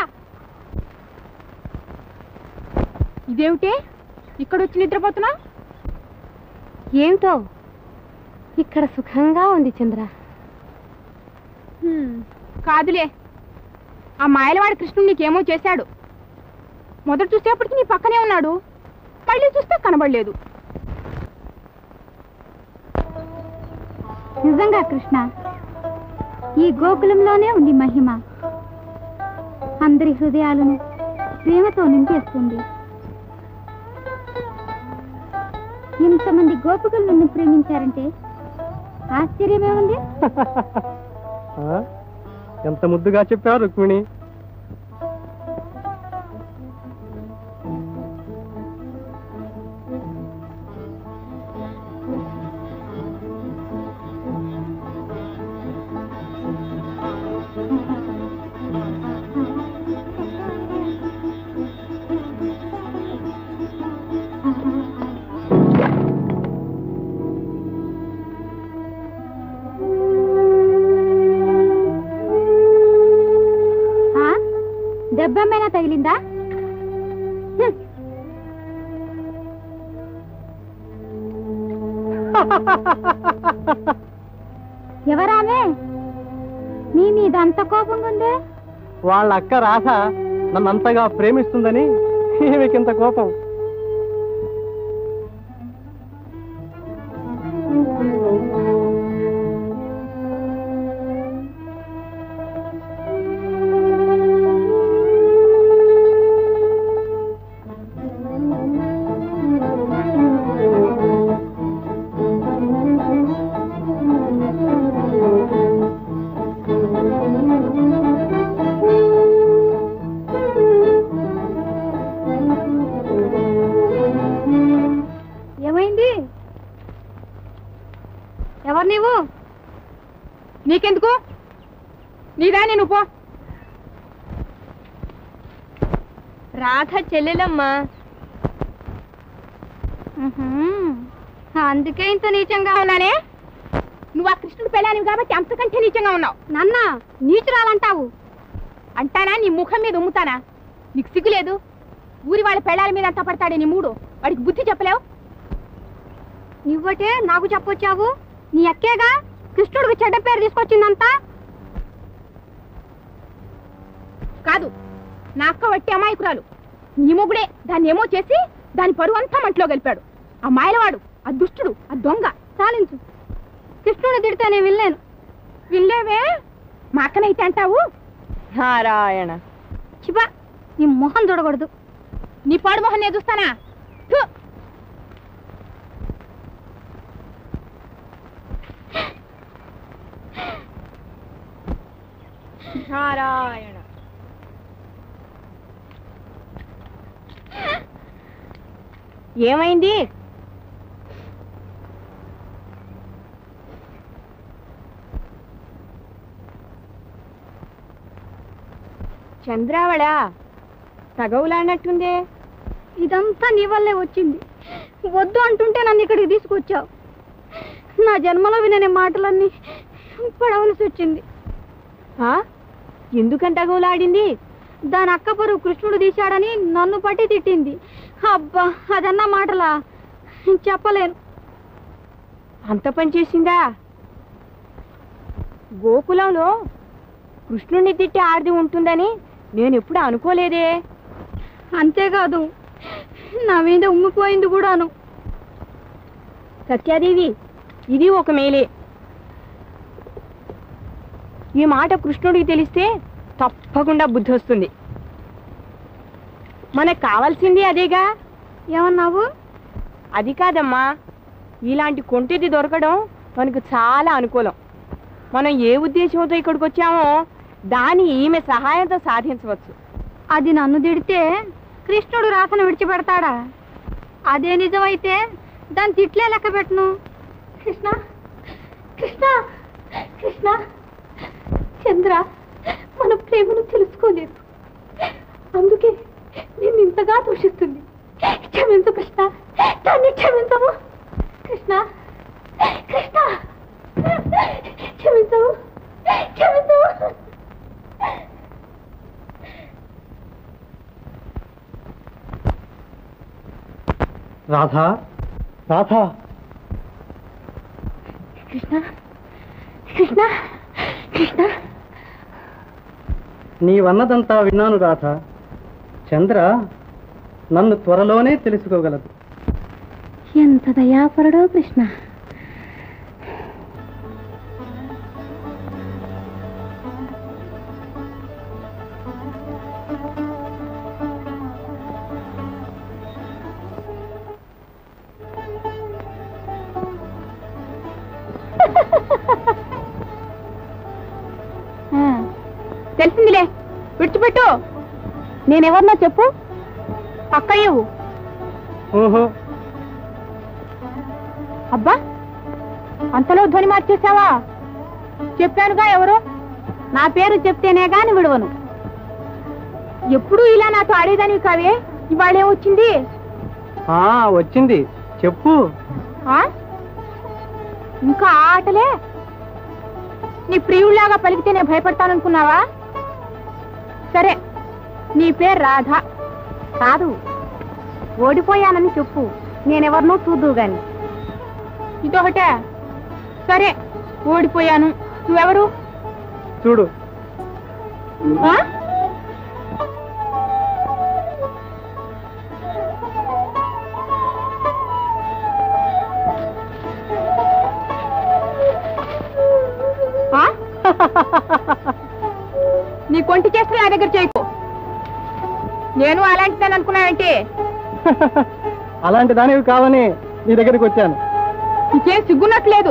ఇదేమిటి ఇక్కడ వచ్చి నిద్రపోతున్నా ఏమిటో ఇక్కడ సుఖంగా ఉంది చంద్ర కాదులే ఆ మాయలవాడి కృష్ణుడు నీకేమో చేశాడు మొదట చూసేప్పటికి నీ పక్కనే ఉన్నాడు మళ్ళీ చూస్తే కనబడలేదు నిజంగా కృష్ణ ఈ గోకులంలోనే ఉంది మహిమ అందరి హృదయాలను ప్రేమతో నింపేస్తుంది ఇంతమంది గోపికలు నిన్ను ప్రేమించారంటే ఆశ్చర్యమే ఉంది ఆ? ఎంత ముద్దుగా చెప్పావు రుక్మిణి ఆ? దెబ్బేమైనా తగిలిందా హ్మ్. ఎవరామే నీ మీద అంత కోపంగా ఉందే వాళ్ళ అక్క రాధ నన్ను అంతగా ప్రేమిస్తుందని ఈమెకింత కోపం ఏమైంది ఎవరు నీవు నీకెందుకు నీదా నేను పో రాధ చెల్లెలమ్మా అందుకే ఇంత నీచంగా ఉన్నానే నువ్వు ఆ కృష్ణుడు పెళ్ళానివి కాబట్టి అంతకంటే నీచంగా ఉన్నావు నన్న నీచురాలంటావు అంటానా నీ ముఖం మీద ఉమ్ముతానా నీకు సిగ్గులేదు ఊరి వాళ్ళ పెళ్ళాల మీద అంతా పడతాడే నీ మూడు వాడికి బుద్ధి చెప్పలేవు నువ్వటే నాకు చెప్పొచ్చావు నీ అక్కేగా కృష్ణుడికి చెడ్డ పేరు తీసుకొచ్చిందంతా కాదు నా అక్క వట్టి అమాయకురాలు నీ మొగుడే దాన్ని ఏమో చేసి దాని పరువు అంతా మంటలో గలిపాడు ఆ మాయలవాడు ఆ దుష్టుడు ఆ దొంగ చాలించు కృష్ణుడు తిడితే నేను వెళ్ళాను వినలేవే మా అక్కనైతే అంటావు నారాయణ చిబా నీ మొహం చూడకూడదు నీ పాడు మొహం నేను చూస్తానా థు. నారాయణ ఏమైంది చంద్రావళ తగవులాడినట్టుందే ఇదంతా నీ వల్లే వచ్చింది వద్దు అంటుంటే నన్ను ఇక్కడికి తీసుకొచ్చావు నా జన్మలో వినని మాటలన్నీ పడవలసి వచ్చింది ఆ? ఎందుకంత తగవులాడింది దాని అక్క పరువు కృష్ణుడు తీశాడని నన్ను పట్టి తిట్టింది అబ్బా అదన్న మాటలా చెప్పలేను అంత పని చేసిందా గోకులంలో కృష్ణుని తిట్టి ఆడిది ఉంటుందని నేను ఎప్పుడు అనుకోలేదే అంతేకాదు నా మీద ఉమ్మిపోయింది కూడాను సత్యాదేవి ఇది ఒక మేలే ఈ మాట కృష్ణుడికి తెలిస్తే తప్పకుండా బుద్ధి వస్తుంది మనకు కావాల్సింది అదేగా ఏమన్నావు అది కాదమ్మా ఇలాంటి కొంటిది దొరకడం మనకు చాలా అనుకూలం మనం ఏ ఉద్దేశంతో ఇక్కడికి వచ్చామో దాన్ని ఈమె సహాయంతో సాధించవచ్చు అది నన్ను తిడితే కృష్ణుడు రాతను విడిచిపెడతాడా అదే నిజమైతే దాన్ని తిట్లే లెక్క పెట్టను కృష్ణ కృష్ణ కృష్ణ చంద్ర మన ప్రేమను తెలుసుకోలేదు అందుకే నేను ఇంతగా దూషిస్తుంది క్షమించు కృష్ణ దాన్ని క్షమించము కృష్ణ కృష్ణ క్షమించవు క్షమించవు రాధా రాధా కృష్ణ కృష్ణ కృష్ణ నీవన్నదంతా విన్నాను రాధ చంద్ర నన్ను త్వరలోనే తెలుసుకోగలదు ఎంత దయాపరుడో కృష్ణ తెలిసిందిలే విడిచిపెట్టు నేనెవరినో చెప్పు అక్కయ్యవు ఓహో అబ్బా అంతలో ధ్వని మార్చేసావా చెప్పానుగా ఎవరు నా పేరు చెప్తేనే గాని విడవను ఎప్పుడు ఇలా నాతో ఆడేదానివి కావే ఇవాళ ఏమొచ్చింది ఆ వచ్చింది చెప్పు ఆ? ఇంకా ఆ ఆటలే నీ ప్రియుళ్లాగా పలికితే నేను భయపడతాననుకున్నావా సరే నీ పేరు రాధ కాదు ఓడిపోయానని చెప్పు నేనెవరినో చూద్దు గాని ఇదొకటే సరే ఓడిపోయాను నువ్వెవరు చూడు ఆ? ఆ? నీ కొంటి చేస్తే నా దగ్గర చేయకు నేను అలాంటిదని అనుకున్నావేంటి అలాంటి దానివి కావని నీ దగ్గరికి వచ్చాను ఇంకేం సిగ్గున్నట్లేదు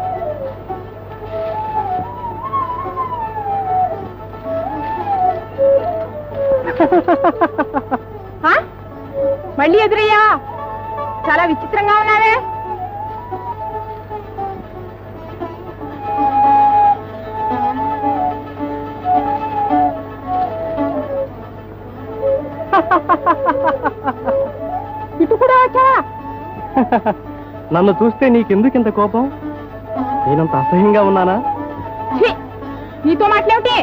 ఆ? మళ్ళీ ఎదురయ్యా చాలా విచిత్రంగా ఉన్నావే ఇటు కూడా వచ్చావా నన్ను చూస్తే నీకెందుకు ఇంత కోపం నేనంత అసహ్యంగా ఉన్నానా ఛీ! నీతో మాట్లాడితే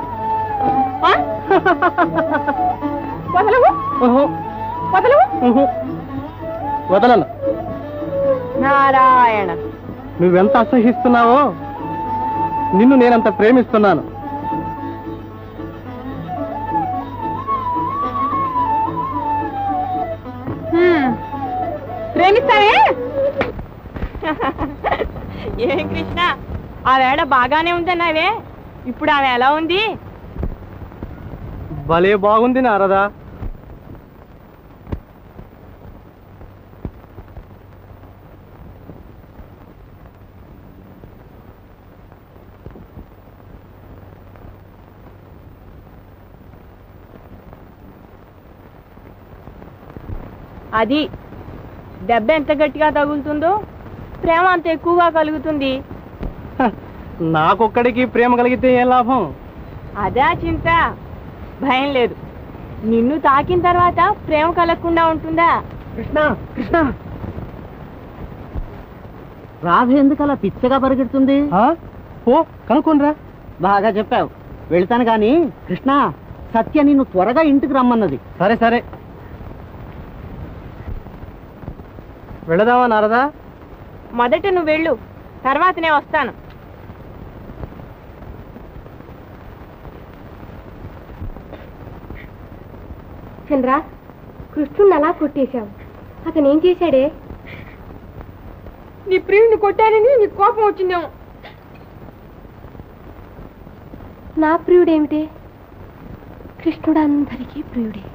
వదలవు ఓహో వదలవు ఊహు. వదలను నారాయణ నువ్వెంత అసహిస్తున్నావో నిన్ను నేనంత ప్రేమిస్తున్నాను హ్మ్. ప్రేమిస్తావే ఏం కృష్ణ ఆ వేళ బాగానే ఉందన్నావే ఇప్పుడు ఆమె ఎలా ఉంది భలే బాగుంది నారదా అది దెబ్బ ఎంత గట్టిగా తగులుతుందో ప్రేమ అంత ఎక్కువగా కలుగుతుంది హ, నాకొక్కడికి ప్రేమ కలిగితే ఏం లాభం అదే చింత భయం లేదు నిన్ను తాకిన తర్వాత ప్రేమ కలగకుండా ఉంటుందా కృష్ణ కృష్ణ రాధ ఎందుకు అలా పిచ్చగా పరిగెడుతుంది ఆ? ఓ కనుక్కోనరా బాగా చెప్పావు వెళ్తాను కానీ కృష్ణ సత్య నిన్ను త్వరగా ఇంటికి రమ్మన్నది సరే సరే వెళదామా నారదా మొదట నువ్వు వెళ్ళు తర్వాత నేను వస్తాను చంద్ర కృష్ణుని అలా కొట్టేశావు అతను ఏం చేశాడే నీ ప్రియుని కొట్టానని నీకు కోపం వచ్చిందేమో నా ప్రియుడేమిటి కృష్ణుడు అందరికీ ప్రియుడే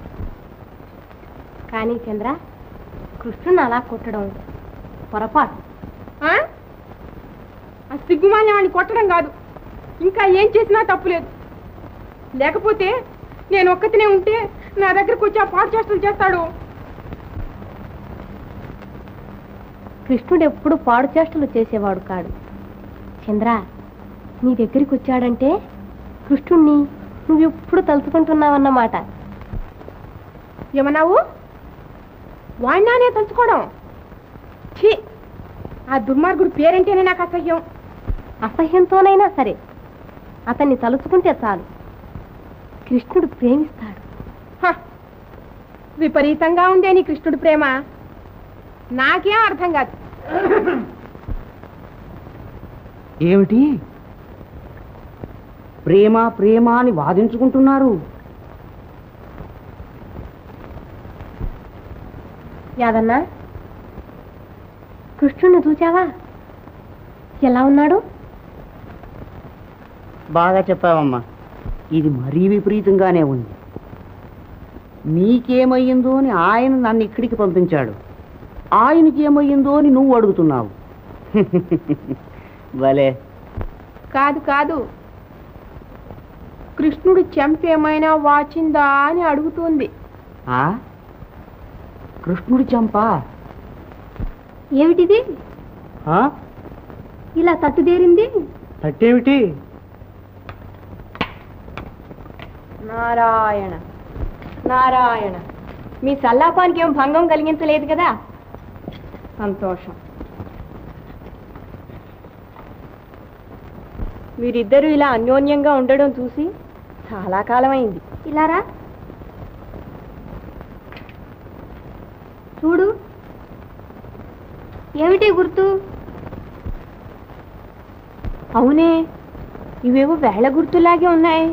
కానీ చంద్ర కృష్ణుని అలా కొట్టడం పొరపాటు ఆ ఆ సిగ్గుమాన్య వాడిని కొట్టడం కాదు ఇంకా ఏం చేసినా తప్పులేదు లేకపోతే నేను ఒక్కతినే ఉంటే నా దగ్గరకు వచ్చి ఆ పాడు చేష్టలు చేస్తాడు కృష్ణుడు ఎప్పుడు పాడు చేష్టలు చేసేవాడు కాడు చంద్ర నీ దగ్గరికి వచ్చాడంటే కృష్ణుణ్ణి నువ్వెప్పుడు తలుచుకుంటున్నావన్నమాట ఏమన్నావు వాడినానే తలుచుకోవడం ఛీ ఆ దుర్మార్గుడు పేరంటేనే నాకు అసహ్యం అసహ్యంతోనైనా సరే అతన్ని తలుచుకుంటే చాలు కృష్ణుడు ప్రేమిస్తాడు హ, విపరీతంగా ఉందే నీ కృష్ణుడి ప్రేమ నాకేం అర్థం కాదు ఏమిటి ప్రేమ ప్రేమ అని వాదించుకుంటున్నారు యాదన్నా కృష్ణుడిని చూచావా ఎలా ఉన్నాడు బాగా చెప్పావమ్మా ఇది మరీ విపరీతంగానే ఉంది నీకేమయ్యిందో అని ఆయన నన్ను ఇక్కడికి పంపించాడు ఆయనకి ఏమయ్యిందో అని నువ్వు అడుగుతున్నావు భలే కాదు కాదు కృష్ణుడు చెంప ఏమైనా వాచిందా అని అడుగుతుంది ఆ? కృష్ణుడి చంప ఏమిటిది ఆ? ఇలా తట్టుదేరింది తట్టేమిటి నారాయణ నారాయణ మీ సల్లాపానికి ఏం భంగం కలిగించలేదు కదా సంతోషం మీరిద్దరూ ఇలా అన్యోన్యంగా ఉండడం చూసి చాలా కాలమైంది ఇలారా చూడు ఏమిటి గుర్తు అవునే ఇవేవో వేళ గుర్తులాగే ఉన్నాయి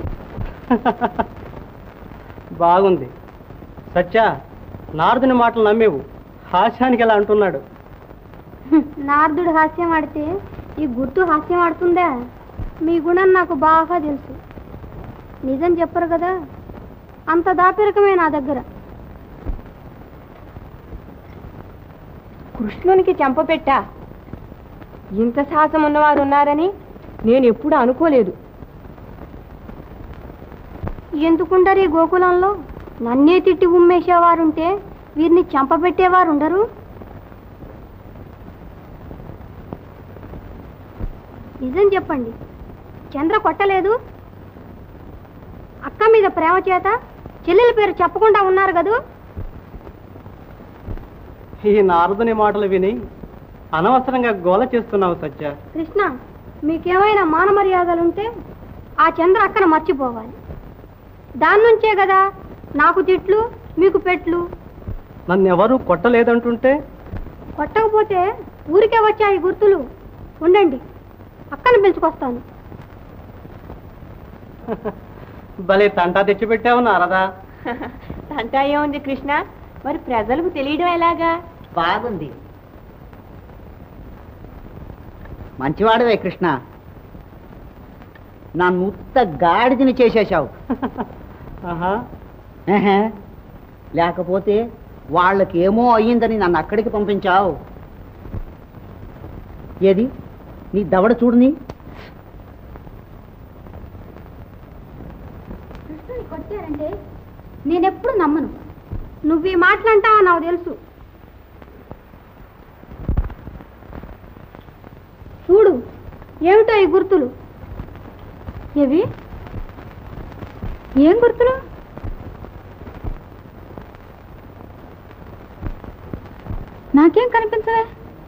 బాగుంది సత్యా నారదుని మాటలు నమ్మేవు హాస్యానికి ఎలా అంటున్నాడు నారదుడు హాస్యం ఆడితే ఈ గుర్తు హాస్యం ఆడుతుందా మీ గుణం నాకు బాగా తెలుసు నిజం చెప్పరు కదా అంత దాపెరకమే నా దగ్గర కృష్ణునికి చెంపపెట్టా ఇంత సాహసం ఉన్నవారు ఉన్నారని నేను ఎప్పుడు అనుకోలేదు ఎందుకుండరు ఈ గోకులంలో నన్నే తిట్టి ఉమ్మేసేవారుంటే వీరిని చంపబెట్టేవారు ఉండరు నిజం చెప్పండి చంద్ర కొట్టలేదు అక్క మీద ప్రేమ చేత చెల్లెల పేరు చెప్పకుండా ఉన్నారు కదూ ఈ నారదుని మాటలు విని అనవసరంగా గోల చేస్తున్నావు సత్య కృష్ణ మీకేమైనా మాన మర్యాదలుంటే ఆ చంద్ర అక్కన మర్చిపోవాలి దాని నుంచే కదా నాకు తిట్లు మీకు పెట్లు నన్నెవరూ కొట్టలేదంటుంటే కొట్టకపోతే ఊరికే వచ్చాయి గుర్తులు ఉండండి అక్కను పిలుచుకొస్తాను భలే తంటా తెచ్చిపెట్టావు నారదా అంటా ఏముంది కృష్ణ మరి ప్రజలకు తెలియడం ఎలాగా బాగుంది మంచివాడవే కృష్ణ నా ముత్త గాడిదని చేసేశావు ఆహా ఎహె. లేకపోతే వాళ్ళకి ఏమో అయ్యిందని నన్ను అక్కడికి పంపించావు ఏది నీ దవడ చూడని కృష్ణుని కొట్టారంటే నేనెప్పుడు నమ్మను నువ్వు ఈ మాటలంటావా నాకు తెలుసు చూడు ఏమిటో ఈ గుర్తులు ఏవి ఏం గుర్తులు నాకేం కనిపించవే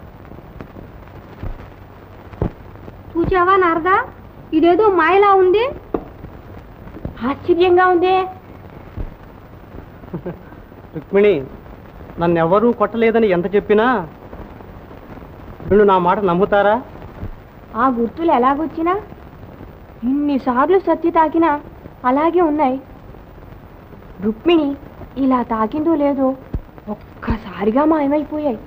చూచావా నారదా ఇదేదో మాయలా ఉంది ఆశ్చర్యంగా ఉందే రుక్మిణి నన్నెవరూ కొట్టలేదని ఎంత చెప్పినా వీళ్ళు నా మాట నమ్ముతారా ఆ గుర్తులు ఎలాగొచ్చినా ఇన్నిసార్లు సత్తి తాకినా అలాగే ఉన్నాయి రుక్మిణి ఇలా తాకిందో లేదో ఒక్కసారిగా మాయమైపోయాయి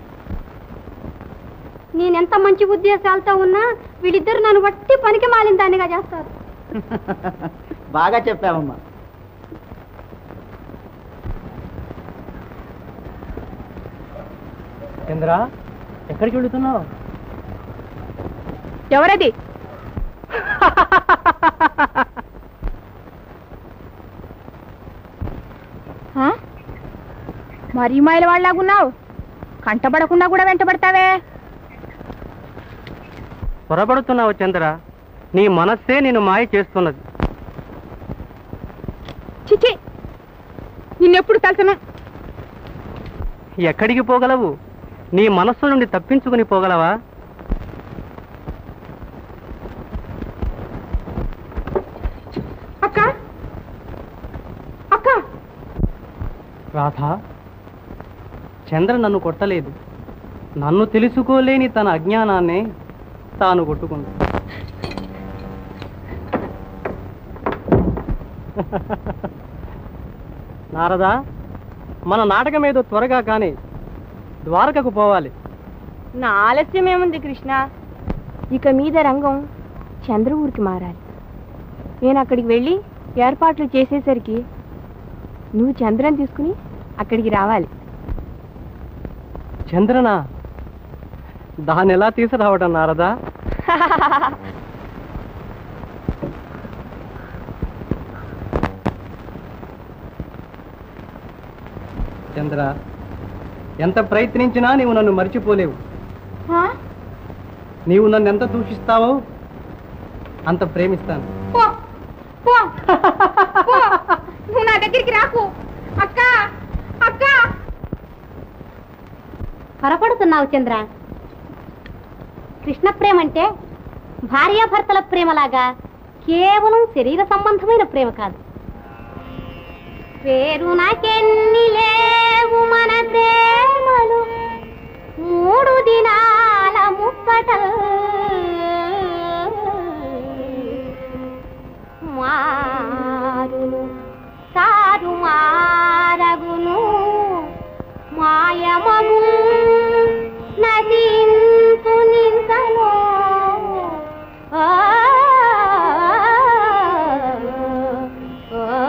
నేనెంత మంచి ఉద్దేశాలతో ఉన్నా వీళ్ళిద్దరు నన్ను వట్టి పనికి మాలిన దానిగా చేస్తారు బాగా చెప్పావమ్మా చంద్ర ఎక్కడికి వెళుతున్నావు ఎవరది ఆ? మరీ మాయల వాళ్ళలాగున్నావు కంటపడకుండా కూడా వెంటబడతావే పొరబడుతున్నావు చంద్ర నీ మనస్సే నేను మాయ చేస్తున్నది చిచి నిన్నెప్పుడు కలిసను ఎక్కడికి పోగలవు నీ మనస్సు నుండి తప్పించుకుని పోగలవా అక్క అక్క రాధా చంద్ర నన్ను కొట్టలేదు నన్ను తెలుసుకోలేని తన అజ్ఞానాన్నే తాను కొట్టుకుంది నారదా మన నాటకం ఏదో త్వరగా కానీ ద్వారకకు పోవాలి నా ఆలస్యం ఏముంది కృష్ణ ఇక మీద రంగం చంద్ర ఊరికి మారాలి నేను అక్కడికి వెళ్ళి ఏర్పాట్లు చేసేసరికి నువ్వు చంద్రని తీసుకుని అక్కడికి రావాలి చంద్రనా దాన్ని ఎలా తీసుకురావడం నారదా చంద్ర ఎంత ప్రయత్నించినా నీవు నన్ను మర్చిపోలేవు ఆ? నీవు నన్ను ఎంత దూషిస్తావో అంత ప్రేమిస్తాను పో పో పో నువ్వు నా దగ్గరికి రాకు అక్క అక్క పొరపడుతున్నావు చంద్ర కృష్ణ ప్రేమ అంటే భార్యాభర్తల ప్రేమలాగా కేవలం శరీర సంబంధమైన ప్రేమ కాదు పేరు నాకెన్ని లేవు మన ప్రేమలు మూడు దినాల ముక్కటల్ మారును సారు మారగును మాయమము నదింతు నింతలో ఆ, ఆ,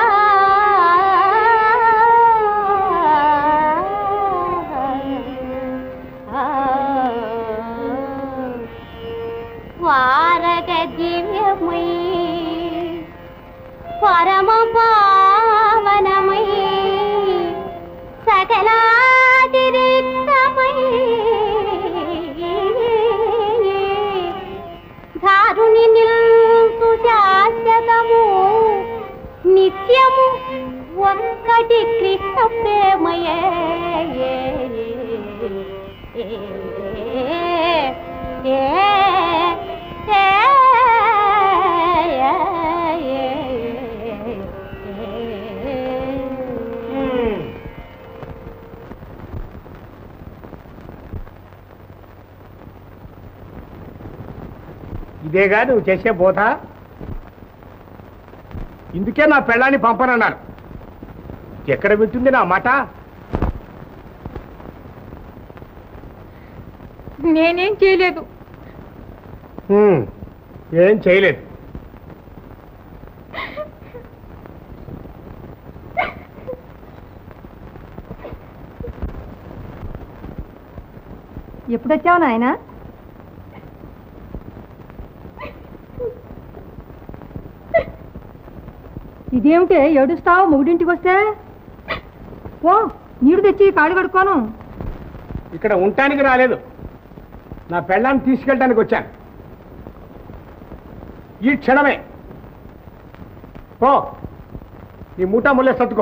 ఆ, వారగ దివ్యమై పరమ పావనమై సకలాతిరిక్తమై ధారుని నిల్సు శాశ్వతము నిత్యము ఒక్కటి కృష్ణ ప్రేమయే ఏ, ఏ, ఇదేగా నువ్వు చేసే బోధ ఇందుకే నా పెళ్ళాన్ని పంపనన్నాను ఎక్కడ వింటుంది నా మాట నేనేం చేయలేదు హ్మ్, ఏం చేయలేదు ఎప్పుడొచ్చావు నాయనా ఇదేమిటే ఏడుస్తావు మొగుడింటికి వస్తే ఓ నీరు తెచ్చి కాళ్ళు కడుక్కోను ఇక్కడ ఉండటానికి రాలేదు నా పెళ్ళాన్ని తీసుకెళ్ళడానికి వచ్చాను ఈ క్షణమే పో ఈ మూటా ముల్లే సర్దుకో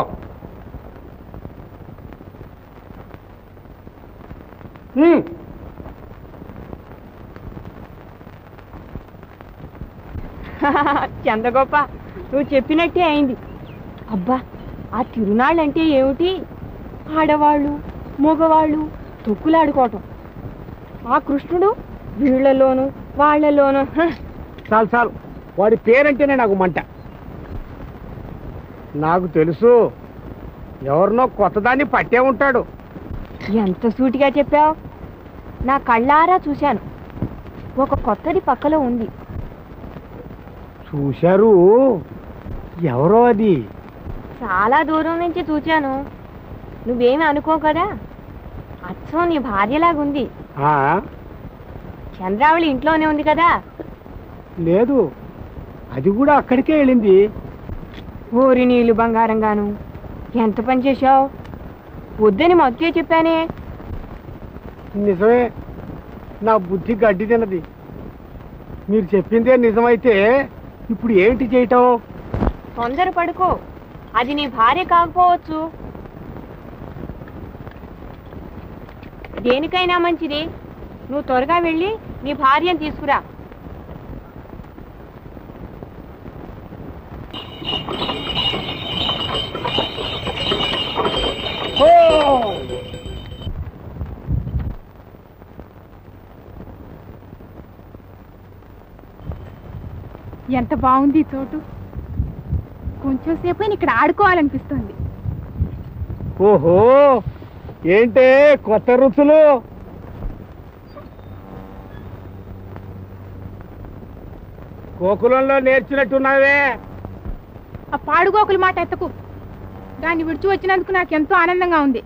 హ్మ్. చందగోప నువ్వు చెప్పినట్టే అయింది అబ్బా ఆ తిరునాళ్ళంటే ఏమిటి ఆడవాళ్ళు మగవాళ్ళు తొక్కులాడుకోవటం ఆ కృష్ణుడు వీళ్ళలోను వాళ్ళలోను హ, చాలు చాలు వాడి పేరంటేనే నాకు మంట నాకు తెలుసు ఎవరినో కొత్తదాన్ని పట్టే ఉంటాడు ఎంత సూటిగా చెప్పావు నా కళ్ళారా చూశాను ఒక కొత్తది పక్కలో ఉంది చూశారు ఎవరో అది చాలా దూరం నుంచి చూశాను నువ్వేమి అనుకో కదా అచ్చం నీ భార్యలాగుంది ఆ, చంద్రావళి ఇంట్లోనే ఉంది కదా లేదు అది కూడా అక్కడికే వెళ్ళింది ఊరి నీళ్ళు బంగారంగాను ఎంత పని చేశావు వద్దని మొదటే చెప్పానే నిజమే నా బుద్ధి గడ్డి తినది మీరు చెప్పిందే నిజమైతే ఇప్పుడు ఏంటి చేయటం తొందర పడుకో అది నీ భార్య కాకపోవచ్చు దేనికైనా మంచిది నువ్వు త్వరగా వెళ్ళి నీ భార్యను తీసుకురా ఎంత బాగుంది ఈ చోటు కొంచెం సేపు అయినా ఇక్కడ ఆడుకోవాలనిపిస్తుంది ఓహో ఏంటే కొత్త రుచులు గోకులంలో నేర్చినట్టున్నావే ఆ పాడుగోకుల మాట ఎత్తకు దాన్ని విడిచి వచ్చినందుకు నాకు ఎంతో ఆనందంగా ఉంది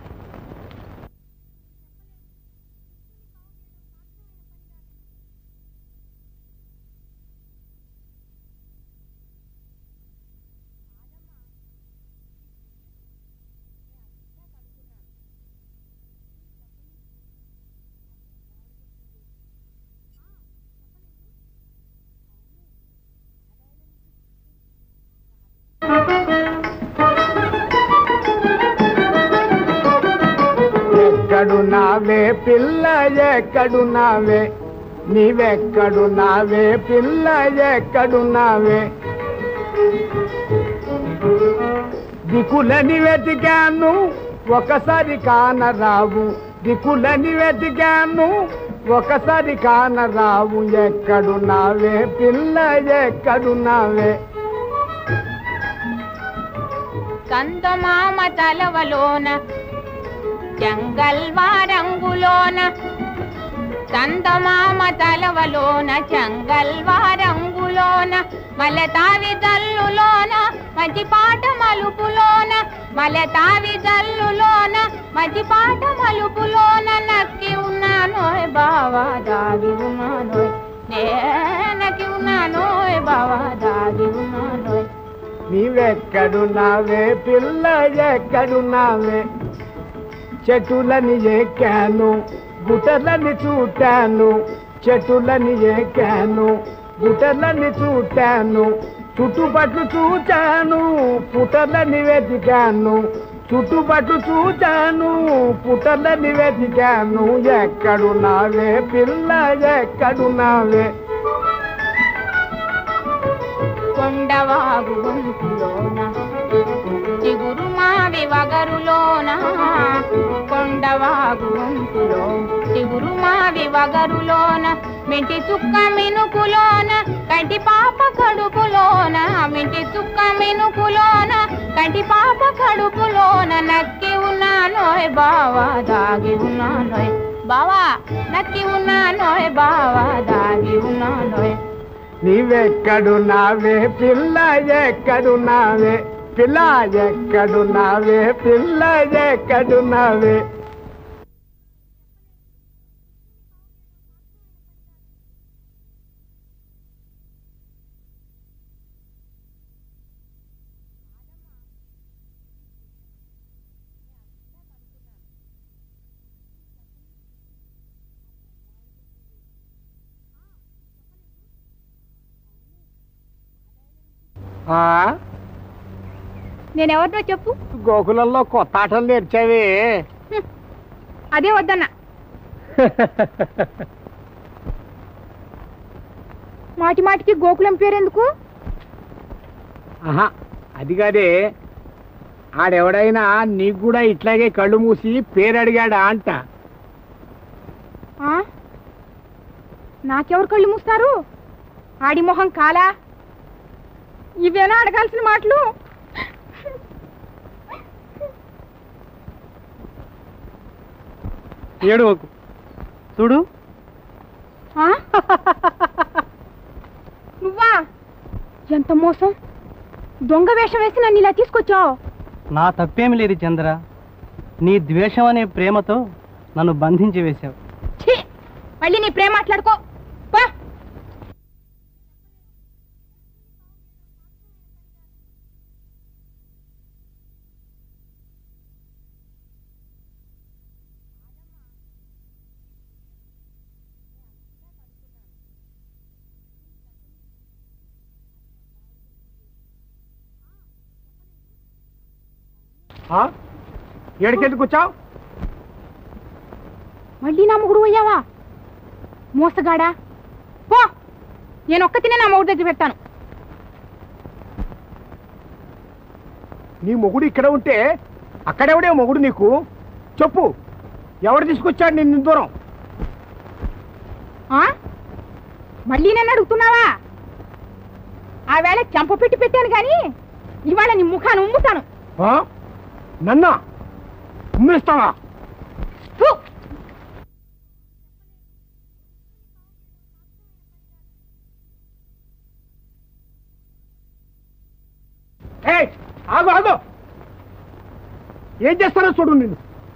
ఎక్కడున్నావే పిల్ల ఎక్కడున్నావే నీవెక్కడున్నావే పిల్ల ఎక్కడున్నావే దిక్కులని వెతికాను ఒకసారి కానరావు దిక్కులని వెతికాను ఒకసారి కానరావు ఎక్కడున్నావే పిల్ల ఎక్కడున్నావే కందమామ తలవలోన జంగల్వా రంగులోన కందమామ తలవలోన జంగల్వా రంగులోన మలతావి జల్లులోన మధ్య పాట మలుపులోన మలతావి జల్లులోన మధ్య పాట మలుపులోన నక్కి ఉన్నానోయ్ బావా దాగి ఉన్నానోయ్ నే నక్కి ఉన్నానోయ్ బావా దాగి ఉన్నానోయ్ నీవెక్కడున్నావే పిల్ల ఎక్కడున్నావే చెట్టులని ఎక్కాను గుటర్లని చూటాను చెట్టులని ఎక్కాను గుటర్లని చూటాను చుట్టుపట్లు చూచాను పుటర్లని వెతికాను చుట్టుపట్లు చూచాను పుటర్లని వెతికాను ఎక్కడున్నావే పిల్ల ఎక్కడున్నావే కొండవాగు గుంపులోన చిగురు మావి వగరులోన కొండవాగు గుంపులో చిగురు మావి వగరులోన మింటి చుక్క మినుకులోన కంటి పాప కడుపులోన మింటి చుక్క మినుకులోన కంటి పాప కడుపులోన నక్కి ఉన్నానోయ్ బావా దాగి ఉన్నానోయ్ బావా నక్కి ఉన్నానోయ్ బావా దాగి ఉన్నానోయ్ నీవెక్కడున్నావే పిల్ల ఎక్కడున్నావే పిల్ల ఎక్కడున్నావే పిల్ల ఎక్కడున్నావే ఆ నేనెవరినో చెప్పు గోకులంలో కొత్త ఆటలు నేర్చావే హ్మ్. అదే వద్దన్నా మాటి మాటికి గోకులం పేరెందుకు ఆహా అది కాదే ఆడెవడైనా నీకు కూడా ఇట్లాగే కళ్ళు మూసి పేరు అడిగాడా అంట ఆ? నాకెవరు కళ్ళు మూస్తారు ఆడి మొహం కాలా ఇవేనా అడగాల్సిన మాటలు ఏడవకు చూడు ఆ? నువ్వా ఎంత మోసం దొంగ వేషం వేసి నన్ను ఇలా తీసుకొచ్చావు నా తప్పేమి లేదు చంద్ర నీ ద్వేషం అనే ప్రేమతో నన్ను బంధించి వేశావు ఛీ! మళ్ళీ నీ ప్రేమ మాట్లాడుకో పా ఆ? ఏడికెందుకు వచ్చావు మళ్ళీ నా మొగుడు అయ్యావా మోసగాడా పో నేను ఒక్కతినే నా మొగుడు దగ్గర పెడతాను నీ మొగుడు ఇక్కడ ఉంటే అక్కడెవడే మొగుడు నీకు చెప్పు ఎవరు తీసుకొచ్చాడు నిన్ను దూరం ఆ? మళ్ళీ నన్ను అడుగుతున్నావా ఆ వేళ చెంప పెట్టి పెట్టాను కానీ ఇవాళ నీ ముఖాన్ని ఉమ్ముతాను ఆ? నన్నా ఉమ్మేస్తావా ఫు! ఏయ్, ఆగు ఆగు ఏం చేస్తారో చూడు నిన్ను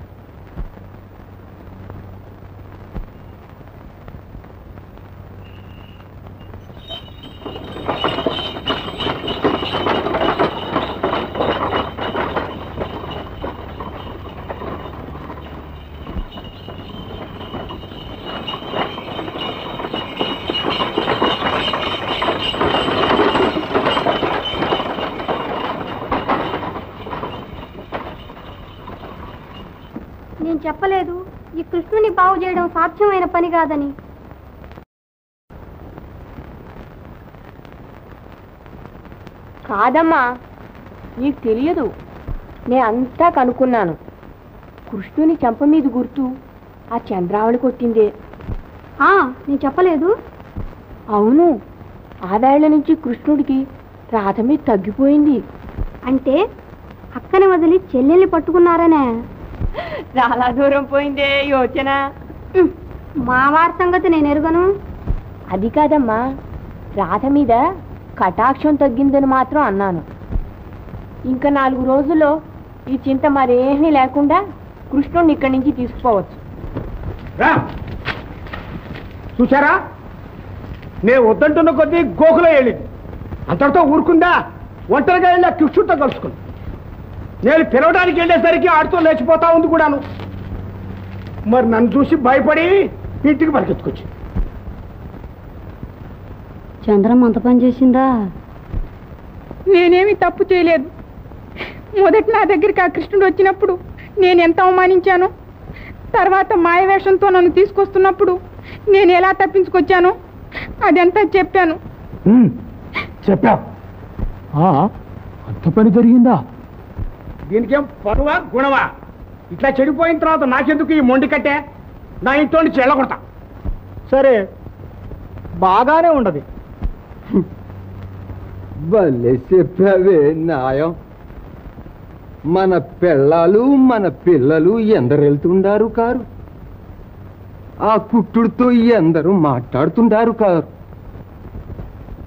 నేను చెప్పలేదు ఈ కృష్ణుని బాగు చేయడం సాధ్యమైన పని కాదని కాదమ్మా నీకు తెలియదు నే అంతా కనుక్కున్నాను కృష్ణుని చెంప మీద గుర్తు ఆ చంద్రావళి కొట్టిందే ఆ నేను చెప్పలేదు అవును ఆ వేళ నుంచి కృష్ణుడికి రాధ మీద తగ్గిపోయింది అంటే అక్కని వదిలి చెల్లెల్ని పట్టుకున్నారనే చాలా దూరం పోయిందే యోచన ఉమ్, మా వారి సంగతి నేను ఎరుగను అది కాదమ్మా రాధ మీద కటాక్షం తగ్గిందని మాత్రం అన్నాను ఇంకా నాలుగు రోజుల్లో ఈ చింత మరేమీ లేకుండా కృష్ణుడిని ఇక్కడి నుంచి తీసుకుపోవచ్చు రా చూసారా నేను వద్దంటున్న కొద్దీ గోకులో వెళ్ళింది అంతటితో ఊరుకుందా ఒంటరిగా వెళ్ళి ఆ కృష్ణుడితో కలుసుకుంది నేను పిలవడానికి వెళ్ళేసరికి ఆడుతూ లేచిపోతా ఉంది కూడాను మరి నన్ను చూసి భయపడి ఇంటికి పరిగెత్తుకొచ్చి చంద్రం అంత పని చేసిందా నేనేమి తప్పు చేయలేదు మొదట నా దగ్గరికి ఆ కృష్ణుడు వచ్చినప్పుడు నేను ఎంత అవమానించాను తర్వాత మాయవేషంతో నన్ను తీసుకొస్తున్నప్పుడు నేను ఎలా తప్పించుకొచ్చాను అదంతా చెప్పాను చెప్పావు అంత పని జరిగిందా దీనికేం పరువా గుణవా ఇట్లా చెడిపోయిన తర్వాత నాకెందుకు ఈ మొండి కట్టే నా ఇంట్లో నుంచి వెళ్ళగొడతా సరే బాగానే ఉండదు భలే చెప్పావే న్యాయం మన పిల్లలు మన పిల్లలు ఎందరెళ్తుండారు కారు ఆ కుట్టుడితో ఎందరూ మాట్లాడుతుండారు కారు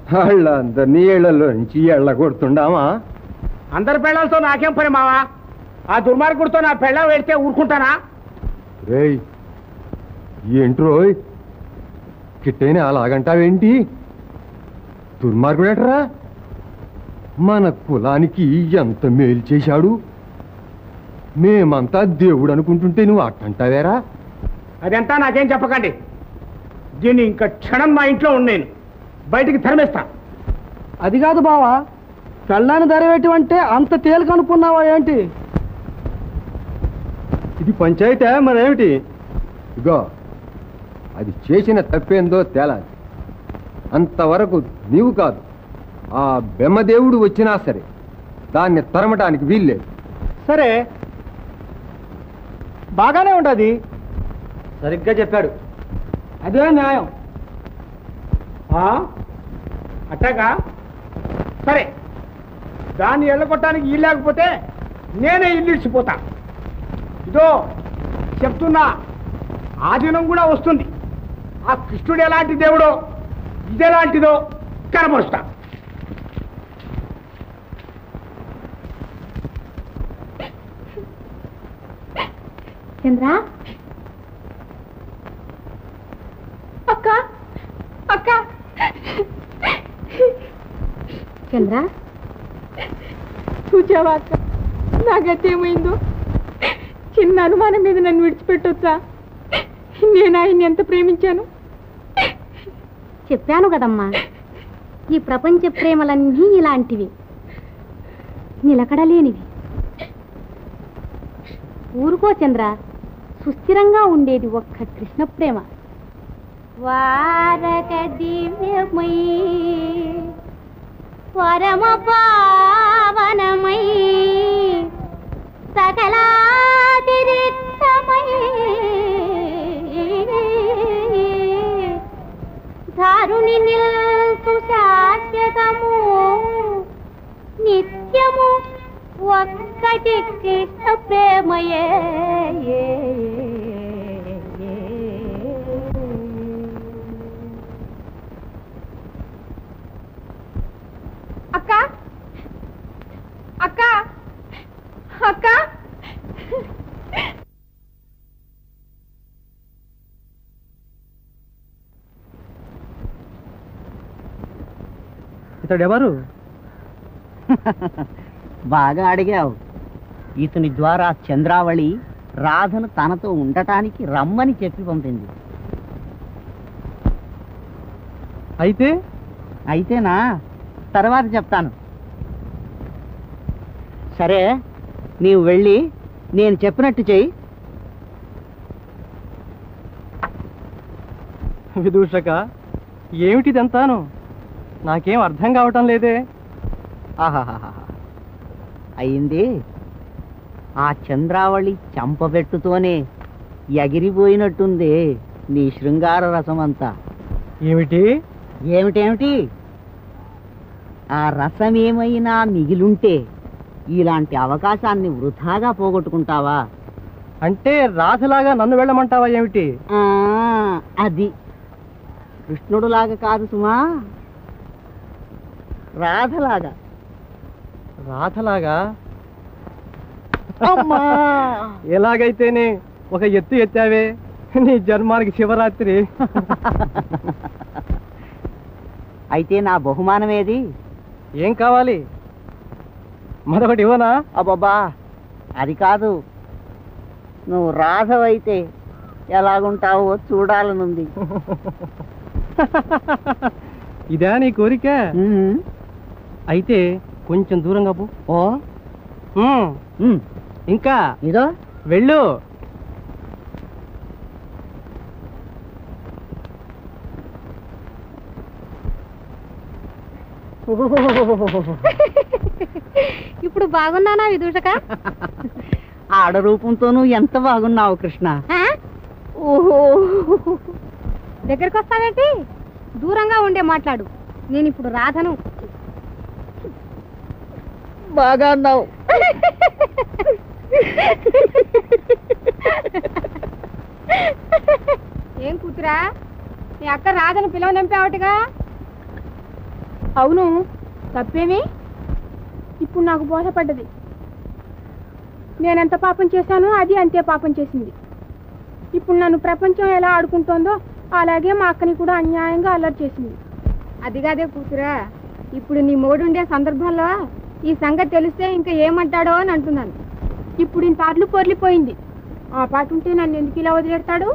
వాళ్ళందరినీ ఇళ్లలో నుంచి ఎళ్ళగొడుతుండామా అందరి పెళ్ళాలతో నాకేం పని మావా ఆ దుర్మార్గుడితో నా పెళ్ళ పెడితే ఊరుకుంటానా రేయ్ ఏంట్రోయ్ కిట్టైన అలాగంటావేంటి దుర్మార్గుడేట్రా మన కులానికి ఎంత మేలు చేశాడు మేమంతా దేవుడు అనుకుంటుంటే నువ్వు అట్టంటావేరా అదంతా నాకేం చెప్పకండి దీన్ని ఇంకా క్షణం మా ఇంట్లో ఉండేను బయటికి తరిమేస్తా అది కాదు బావా పెళ్ళాన్ని ధరవేయటం అంటే అంత తేలిక అనుకున్నావా ఏంటి ఇది పంచాయతీ మరేమిటి ఇగో అది చేసిన తప్పేందో తేలాలి అంతవరకు నీవు కాదు ఆ బెమ్మదేవుడు వచ్చినా సరే దాన్ని తరమటానికి వీల్లేదు సరే బాగానే ఉండదు సరిగ్గా చెప్పాడు అదే న్యాయం ఆ? అట్టాగా సరే దాన్ని ఎళ్ళగొట్టడానికి ఇల్లు లేకపోతే నేనే ఇల్లు ఇచ్చిపోతా ఇదో చెప్తున్నా ఆ దినం కూడా వస్తుంది ఆ కృష్ణుడు ఎలాంటి దేవుడో ఇదెలాంటిదో కనపరుస్తా చంద్ర అక్క అక్క చంద్ర చూచావా అక్క నా గతి ఏమైందో చిన్న అనుమానం మీద నన్ను విడిచిపెట్టొచ్చా నేను ఆయన్ని ఎంత ప్రేమించాను చెప్పాను కదమ్మా ఈ ప్రపంచ ప్రేమలన్నీ ఇలాంటివి నిలకడలేనివి ఊరుకో చంద్ర సుస్థిరంగా ఉండేది ఒక్క కృష్ణ ప్రేమ వారక దివ్యమై పరమ పావనమై సకలాతిరిక్తమై ధారుని నిల్సు శాశ్వతము నిత్యము ఒక్కటి కృష్ణ ప్రేమయే అక్క అక్క అక్క ఇతడెవరు బాగా అడిగావు ఇతని ద్వారా చంద్రావళి రాధను తనతో ఉండటానికి రమ్మని చెప్పి పంపింది అయితే అయితేనా తర్వాత చెప్తాను సరే నీవు వెళ్ళి నేను చెప్పినట్టు చెయ్యి విదూషక ఏమిటిదంతాను నాకేం అర్థం కావటం లేదే ఆహాహాహా. అయింది ఆ చంద్రావళి చంపబెట్టుతోనే ఎగిరిపోయినట్టుంది నీ శృంగార రసమంతా ఏమిటి ఏమిటేమిటి ఆ రసం ఏమైనా మిగిలుంటే ఇలాంటి అవకాశాన్ని వృధాగా పోగొట్టుకుంటావా అంటే రాధలాగా నన్ను వెళ్ళమంటావా ఏమిటి ఆ, అది కృష్ణుడులాగా కాదు సుమా రాధలాగా రాధలాగా అమ్మా ఎలాగైతేనే ఒక ఎత్తు ఎత్తావే నీ జన్మానికి శివరాత్రి అయితే నా బహుమానం ఏది ఏం కావాలి మరొకటి ఇవ్వనా అబ్బబ్బా అది కాదు నువ్వు రాధవైతే ఎలాగుంటావో చూడాలనుంది ఇదా నీ కోరిక ఉమ్. అయితే కొంచెం దూరంగా పో ఓ ఉమ్, ఉమ్. ఇంకా ఇదో వెళ్ళు ఇప్పుడు బాగున్నానా విదూషక ఆడ రూపంతోనూ ఎంత బాగున్నావు కృష్ణ ఆ? ఓహో దగ్గరికి వస్తావేంటి దూరంగా ఉండే మాట్లాడు నేను ఇప్పుడు రాధను బాగా అన్నావు ఏం కూతురా నీ అక్క రాధను పిలవ నింపావటగా అవును తప్పేమి ఇప్పుడు నాకు బోధపడ్డది నేనెంత పాపం చేశానో అది అంతే పాపం చేసింది ఇప్పుడు నన్ను ప్రపంచం ఎలా ఆడుకుంటోందో అలాగే మా అక్కని కూడా అన్యాయంగా అల్లరి చేసింది అది కాదే కూతురా ఇప్పుడు నీ మోడుండే సందర్భంలో ఈ సంగతి తెలిస్తే ఇంకా ఏమంటాడో అని అంటున్నాను ఇప్పుడు ఇంత అర్లు పొర్లిపోయింది ఆ పాట ఉంటే నన్ను ఎందుకు ఇలా వదిలేస్తాడు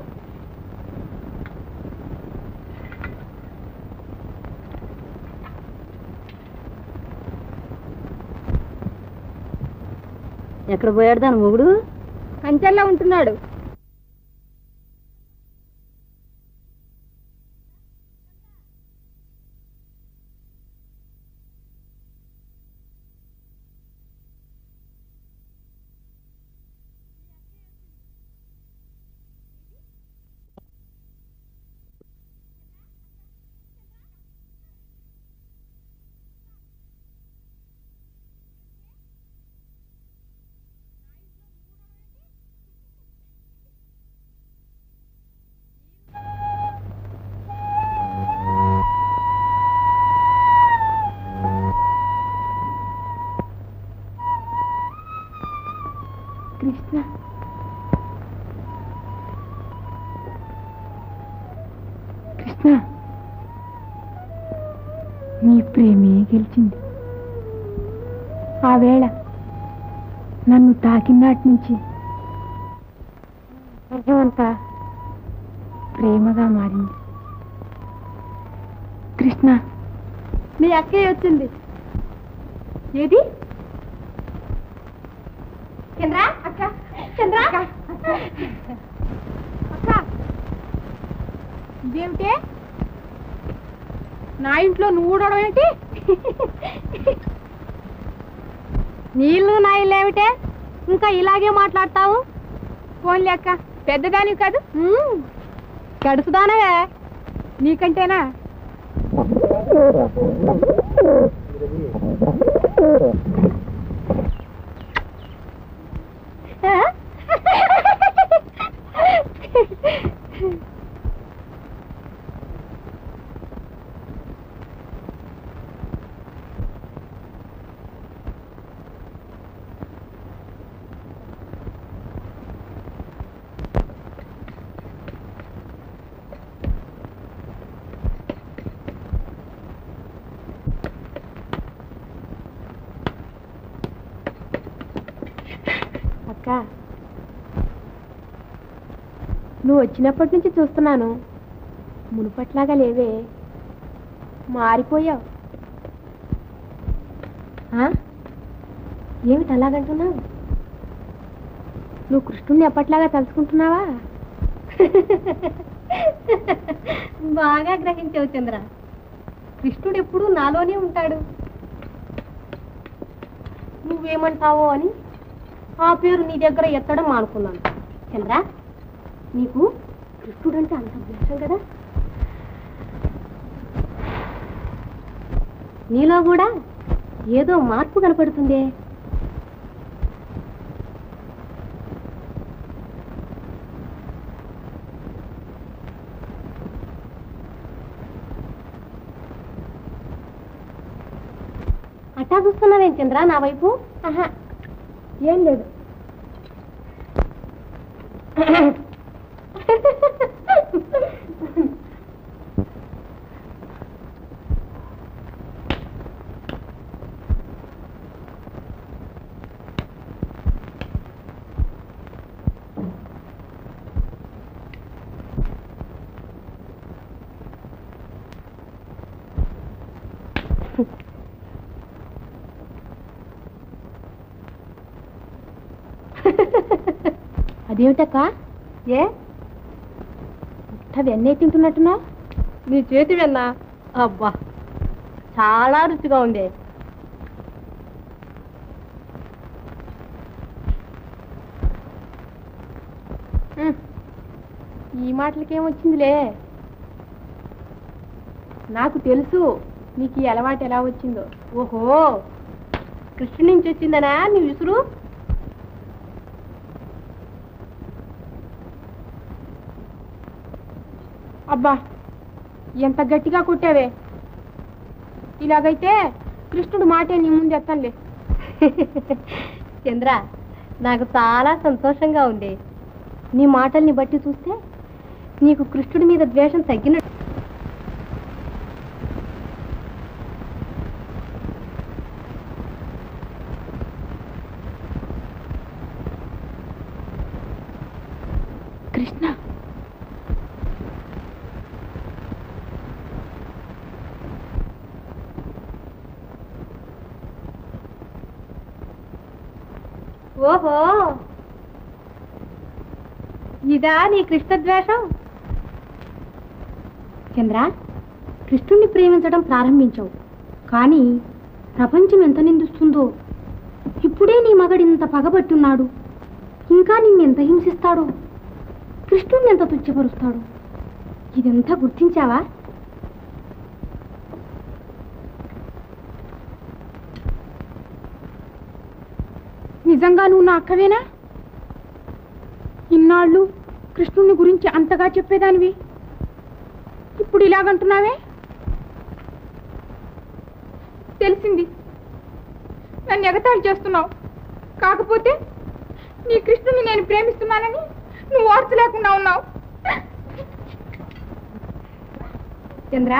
ఎక్కడ పోయాడు దాని మొగుడు కంచెల్లో ఉంటున్నాడు కృష్ణ కృష్ణ నీ ప్రేమే గెలిచింది ఆ వేళ నన్ను తాకినాటి నుంచి అంతా ప్రేమగా మారింది కృష్ణ మీ అక్కయ్య వచ్చింది ఏది చంద్ర అక్క చంద్ర అక్క ఇదేమిటే నా ఇంట్లో నువ్వు ఊడడం ఏంటి నీళ్ళు నా ఇల్లు ఏమిటే ఇంకా ఇలాగే మాట్లాడతావు ఫోన్లే అక్క పెద్దదాని కాదు గడుసుదానవే నీకంటేనా అక్క నువ్వు వచ్చినప్పటి నుంచి చూస్తున్నాను మునుపట్లాగా లేవే మారిపోయావు ఆ? ఏమిటి అలాగంటున్నావు నువ్వు కృష్ణుణ్ణి ఎప్పట్లాగా తలుచుకుంటున్నావా బాగా గ్రహించావు చంద్ర కృష్ణుడు ఎప్పుడు నాలోనే ఉంటాడు నువ్వేమంటావో అని ఆ పేరు నీ దగ్గర ఎత్తడం మానుకున్నాను చంద్ర నీకు కృష్ణుడంటే అంత ఇష్టం కదా నీలో కూడా ఏదో మార్పు కనపడుతుందే అట్టా చూస్తున్నావేం చంద్ర నా వైపు ఆహా ఏం లేదు అదేమిటక్క ఏ వెన్నే తింటున్నట్టున్నావు నీ చేతి వెన్నా అబ్బా చాలా రుచిగా ఉంది ఈ మాటలకేమొచ్చిందిలే నాకు తెలుసు నీకు ఈ అలవాటు ఎలా వచ్చిందో ఓహో కృష్ణుడి నుంచి వచ్చిందనా నీ విసురు అబ్బా ఎంత గట్టిగా కొట్టావే ఇలాగైతే కృష్ణుడు మాటే నీ ముందు ఎత్తాలే చంద్ర నాకు చాలా సంతోషంగా ఉంది నీ మాటల్ని బట్టి చూస్తే నీకు కృష్ణుడి మీద ద్వేషం తగ్గినట్టు కృష్ణ ఓహో ఇదా నీ కృష్ణద్వేషం చంద్ర కృష్ణుణ్ణి ప్రేమించడం ప్రారంభించావు కానీ ప్రపంచం ఎంత నిందిస్తుందో ఇప్పుడే నీ మగడు ఇంత పగబట్టున్నాడు ఇంకా నిన్నెంత హింసిస్తాడో కృష్ణుణ్ణి ఎంత తుచ్చపరుస్తాడు ఇదంతా గుర్తించావా నిజంగా నువ్వు నా అక్కవేనా ఇన్నాళ్ళు కృష్ణుని గురించి అంతగా చెప్పేదానివి ఇప్పుడు ఇలాగంటున్నావే తెలిసింది నన్ను ఎగతాళి చేస్తున్నావు కాకపోతే నీ కృష్ణుని నేను ప్రేమిస్తున్నానని నువ్వు ఓర్చలేకుండా ఉన్నావు చంద్ర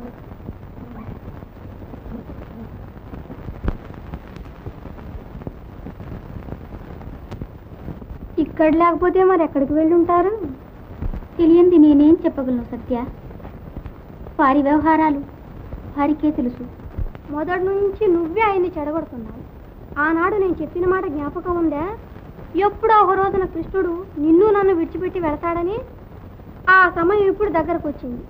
ఇక్కడ లేకపోతే మరి ఎక్కడికి వెళ్ళి ఉంటారు తెలియంది నేనేం చెప్పగలను సత్య వారి వ్యవహారాలు వారికే తెలుసు మొదటి నుంచి నువ్వే ఆయన్ని చెడగొడుతున్నావు ఆనాడు నేను చెప్పిన మాట జ్ఞాపకం ఉందా ఎప్పుడో ఒక రోజున కృష్ణుడు నిన్ను నన్ను విడిచిపెట్టి వెళతాడని ఆ సమయం ఇప్పుడు దగ్గరకు వచ్చింది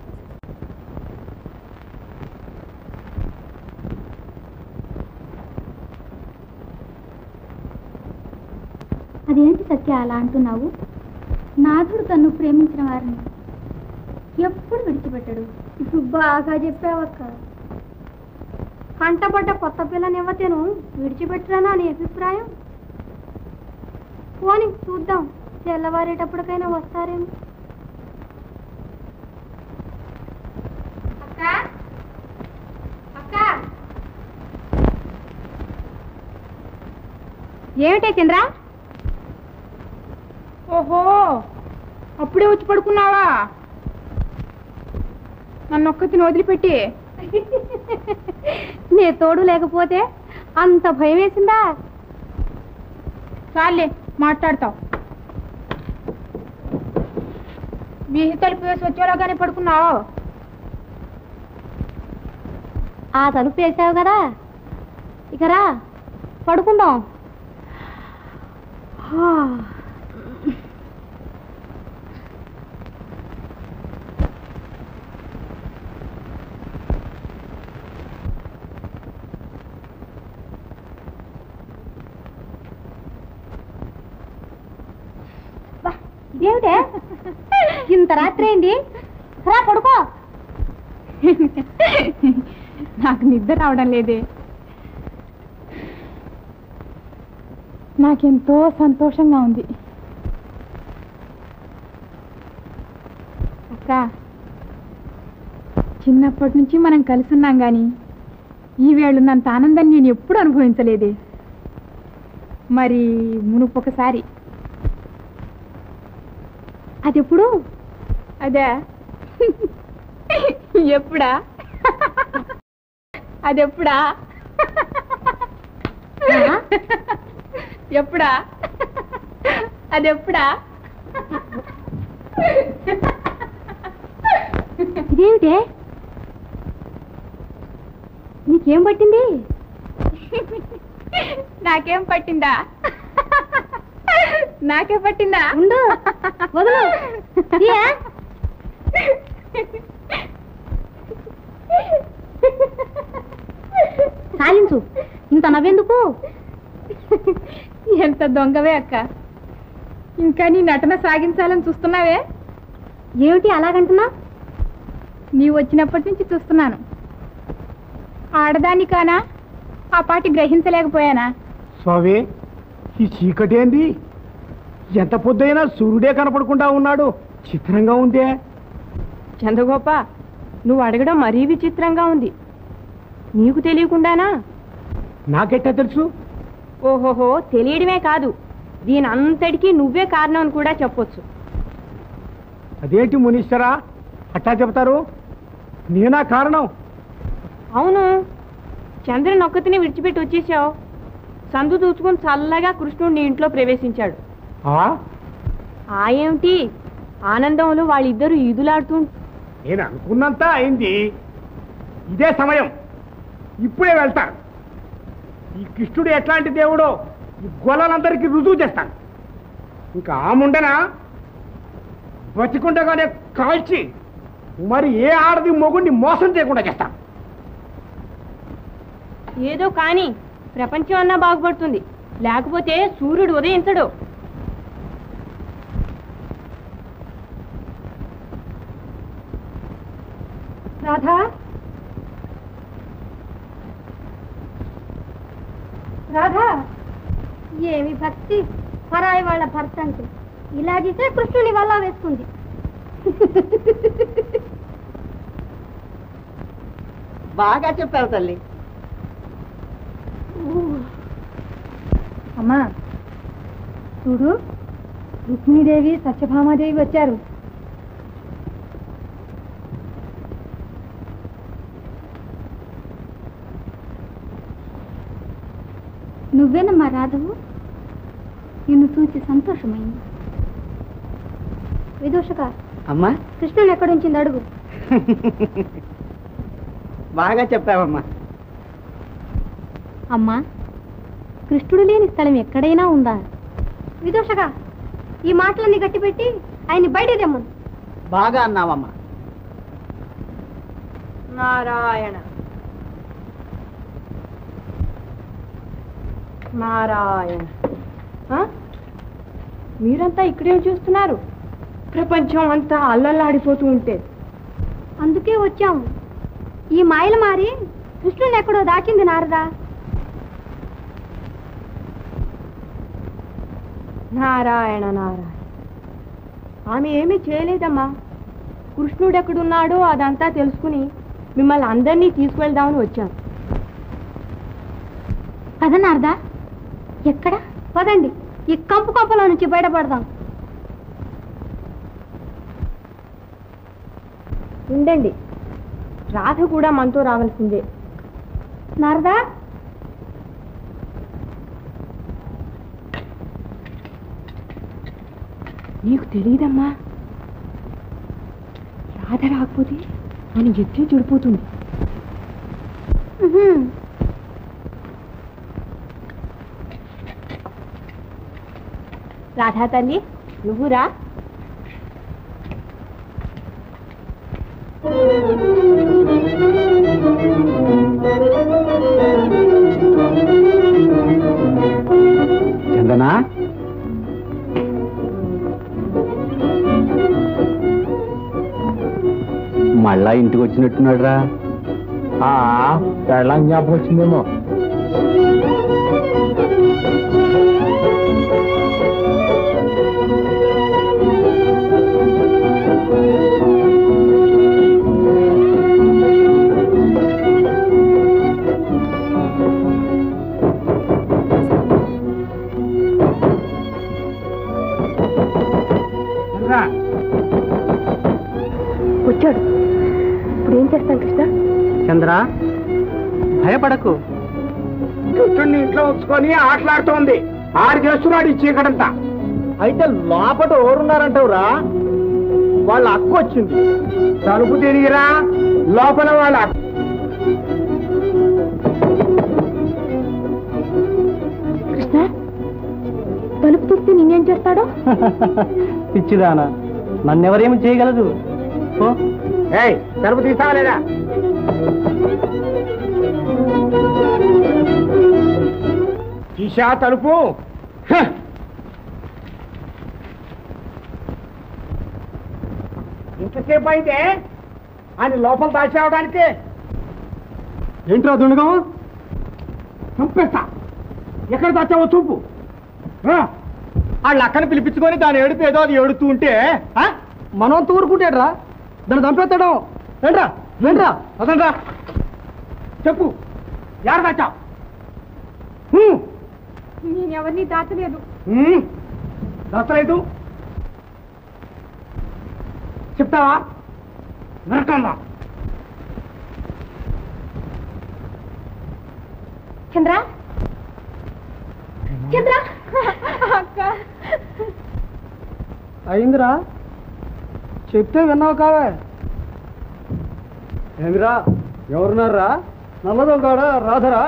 అదేంటి సత్య అలా అంటున్నావు నాథుడు తన్ను ప్రేమించిన వారిని ఎప్పుడు విడిచిపెట్టడు బాగా చెప్పావక్క కంటపడ్డ కొత్త పిల్లనివ్వతేను విడిచిపెట్టరానా నీ అభిప్రాయం పోని చూద్దాం తెల్లవారేటప్పటికైనా వస్తారేమో అక్క అక్క ఏమిటే చంద్ర ఓహో అప్పుడే వచ్చి పడుకున్నావా నన్ను ఒక్కతిని వదిలిపెట్టి నీ తోడు లేకపోతే అంత భయం వేసిందా చాలే మాట్లాడతావు వీధి తలుపు వేసి వచ్చేలాగానే పడుకున్నావు ఆ తలుపు వేసావు కదా ఇక రా పడుకుందాం హా. బా, ఇదేమిటే ఇంత రాత్రి అయింది రా పడుకో నాకు నిద్ర రావడం లేదే నాకెంతో సంతోషంగా ఉంది అక్క చిన్నప్పటి నుంచి మనం కలిసి ఉన్నాం కానీ ఈ వేళున్నంత ఆనందం నేను ఎప్పుడు అనుభవించలేదే మరి మునుపొకసారి అది ఎప్పుడు అదే ఎప్పుడా అదెప్పుడా ఎప్పుడా అదెప్పుడా ఇదేమిటే నీకేం పట్టింది నాకేం పట్టిందా నాకే పట్టిందా ఉండు వదులు తీయా? సాలించు ఇంత నవ్వెందుకు ఎంత దొంగవే అక్క ఇంకా నీ నటన సాగించాలని చూస్తున్నావే ఏమిటి అలాగంటున్నా నీవు వచ్చినప్పటి నుంచి చూస్తున్నాను ఆడదాన్ని కానా ఆ పాటి గ్రహించలేకపోయానా స్వామి ఈ చీకటి ఏంది ఎంత పొద్దైనా సూర్యుడే కనపడకుండా ఉన్నాడు చిత్రంగా ఉందే చంద్రగోప నువ్వు అడగడం మరీ విచిత్రంగా ఉంది నీకు తెలియకుండానా నాకెట్టా తెలుసు ఓహోహో తెలియడమే కాదు దీని అంతటికీ నువ్వే కారణం అని కూడా చెప్పొచ్చు అదేంటి మునీశ్వరా అట్టా చెప్తారు నేనా కారణం అవును చంద్రన్ ఒక్కతిని విడిచిపెట్టి వచ్చేసావు సందు దూచుకుని చల్లగా కృష్ణుడు నీ ఇంట్లో ప్రవేశించాడు ఆ? ఆ ఏమిటి ఆనందంలో వాళ్ళిద్దరూ ఈదులాడుతూ నేను అనుకున్నంత అయింది ఇదే సమయం ఇప్పుడే వెళ్తాను ఈ కృష్ణుడు ఎట్లాంటి దేవుడో ఈ గొల్లలందరికీ రుజువు చేస్తాను ఇంకా ఆ ముండన బతికుండగానే కాల్చి మరి ఏ ఆడది మొగుడిని మోసం చేయకుండా చేస్తాను ఏదో కానీ ప్రపంచం అన్నా బాగుపడుతుంది లేకపోతే సూర్యుడు ఉదయించడు రాధా రాధా ఏమి భక్తి పరాయి వాళ్ళ భర్త అంటే ఇలా చేసే కృష్ణుని వల్ల వేసుకుంది బాగా చెప్పావు తల్లి అమ్మా చూడు రుక్మిణీదేవి సత్యభామాదేవి వచ్చారు నువ్వేనమ్మా రాధవు నిన్ను చూసి సంతోషమైంది విదూషక అమ్మా కృష్ణుని ఎక్కడుంచింది అడుగు బాగా చెప్పావమ్మా అమ్మా కృష్ణుడు లేని స్థలం ఎక్కడైనా ఉందా విదూషక ఈ మాటలన్నీ గట్టిపెట్టి ఆయన్ని బయట తెమ్మను బాగా అన్నావమ్మా నారాయణ నారాయణ ఆ? మీరంతా ఇక్కడేం చూస్తున్నారు ప్రపంచం అంతా అల్లల్లాడిపోతూ ఉంటే అందుకే వచ్చాము ఈ మాయలు మారి కృష్ణుని ఎక్కడో దాచింది నారదా నారాయణ నారాయణ ఆమె ఏమీ చేయలేదమ్మా కృష్ణుడు ఎక్కడున్నాడో అదంతా తెలుసుకుని మిమ్మల్ని అందరినీ తీసుకువెళ్దామని వచ్చాను పద నారదా ఎక్కడ పదండి ఈ కంపు కంపలో నుంచి బయటపడదాం ఉండండి రాధ కూడా మనతో రావాల్సిందే నారదా నీకు తెలియదమ్మా రాధ రాకపోతే మన ఎత్తే చెడిపోతుంది ఉహుం. రాధా తల్లి నువ్వురా చందనా మళ్ళా ఇంటికి వచ్చినట్టున్నాడు రా పెళ్ళం జ్ఞాపకం వచ్చిందేమో చంద్రా, వచ్చాడు ఇప్పుడు ఏం చేస్తాం కృష్ణ చంద్ర భయపడకు కృష్ణుడిని ఇంట్లో ఉంచుకొని ఆటలాడుతోంది ఆడు చేస్తున్నాడు ఈ చీకటంతా అయితే లోపల ఎవరున్నారంటావురా వాళ్ళ అక్క వచ్చింది తలుపు తిరిగిరా లోపల వాళ్ళ అక్క కృష్ణ తలుపు తీస్తే నేనేం చేస్తాడో పిచ్చిదానా నన్నెవరేమి చేయగలదు ఓ ఏయ్ తలుపు తీసావా లేదా తీసా తలుపు హ! ఇంతసేపు అయితే ఆయన లోపల దాచేవడానికి ఏంట్రా దుండగం చంపేస్తా ఎక్కడ దాచావో చూపు రా. వాళ్ళ అక్కని పిలిపించుకొని దాని ఏడుపు ఏదో అది ఏడుతూ ఉంటే ఆ? మనం తూరుకుంటాడు రా దాన్ని చంపేస్తాడు రండ్రా రండ్రా అదండ్రా చెప్పు యాడ దాచావు నేను ఎవరిని దాచలేదు దత్తలేదు చెప్తావా నరకంగా చంద్ర చంద్ర అక్క అయిందిరా చెప్తే విన్నావు కావే ఏమిరా ఎవరున్నారా నల్లదొంగాడా రాధరా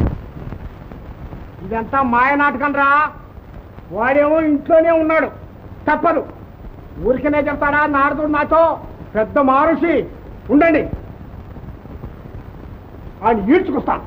ఇదంతా మాయ నాటకం రా వాడేమో ఇంట్లోనే ఉన్నాడు తప్పదు ఊరికనే చెప్తాడా నారదుడు నాతో పెద్ద మారుషి ఉండండి ఆయన ఈడ్చుకొస్తాను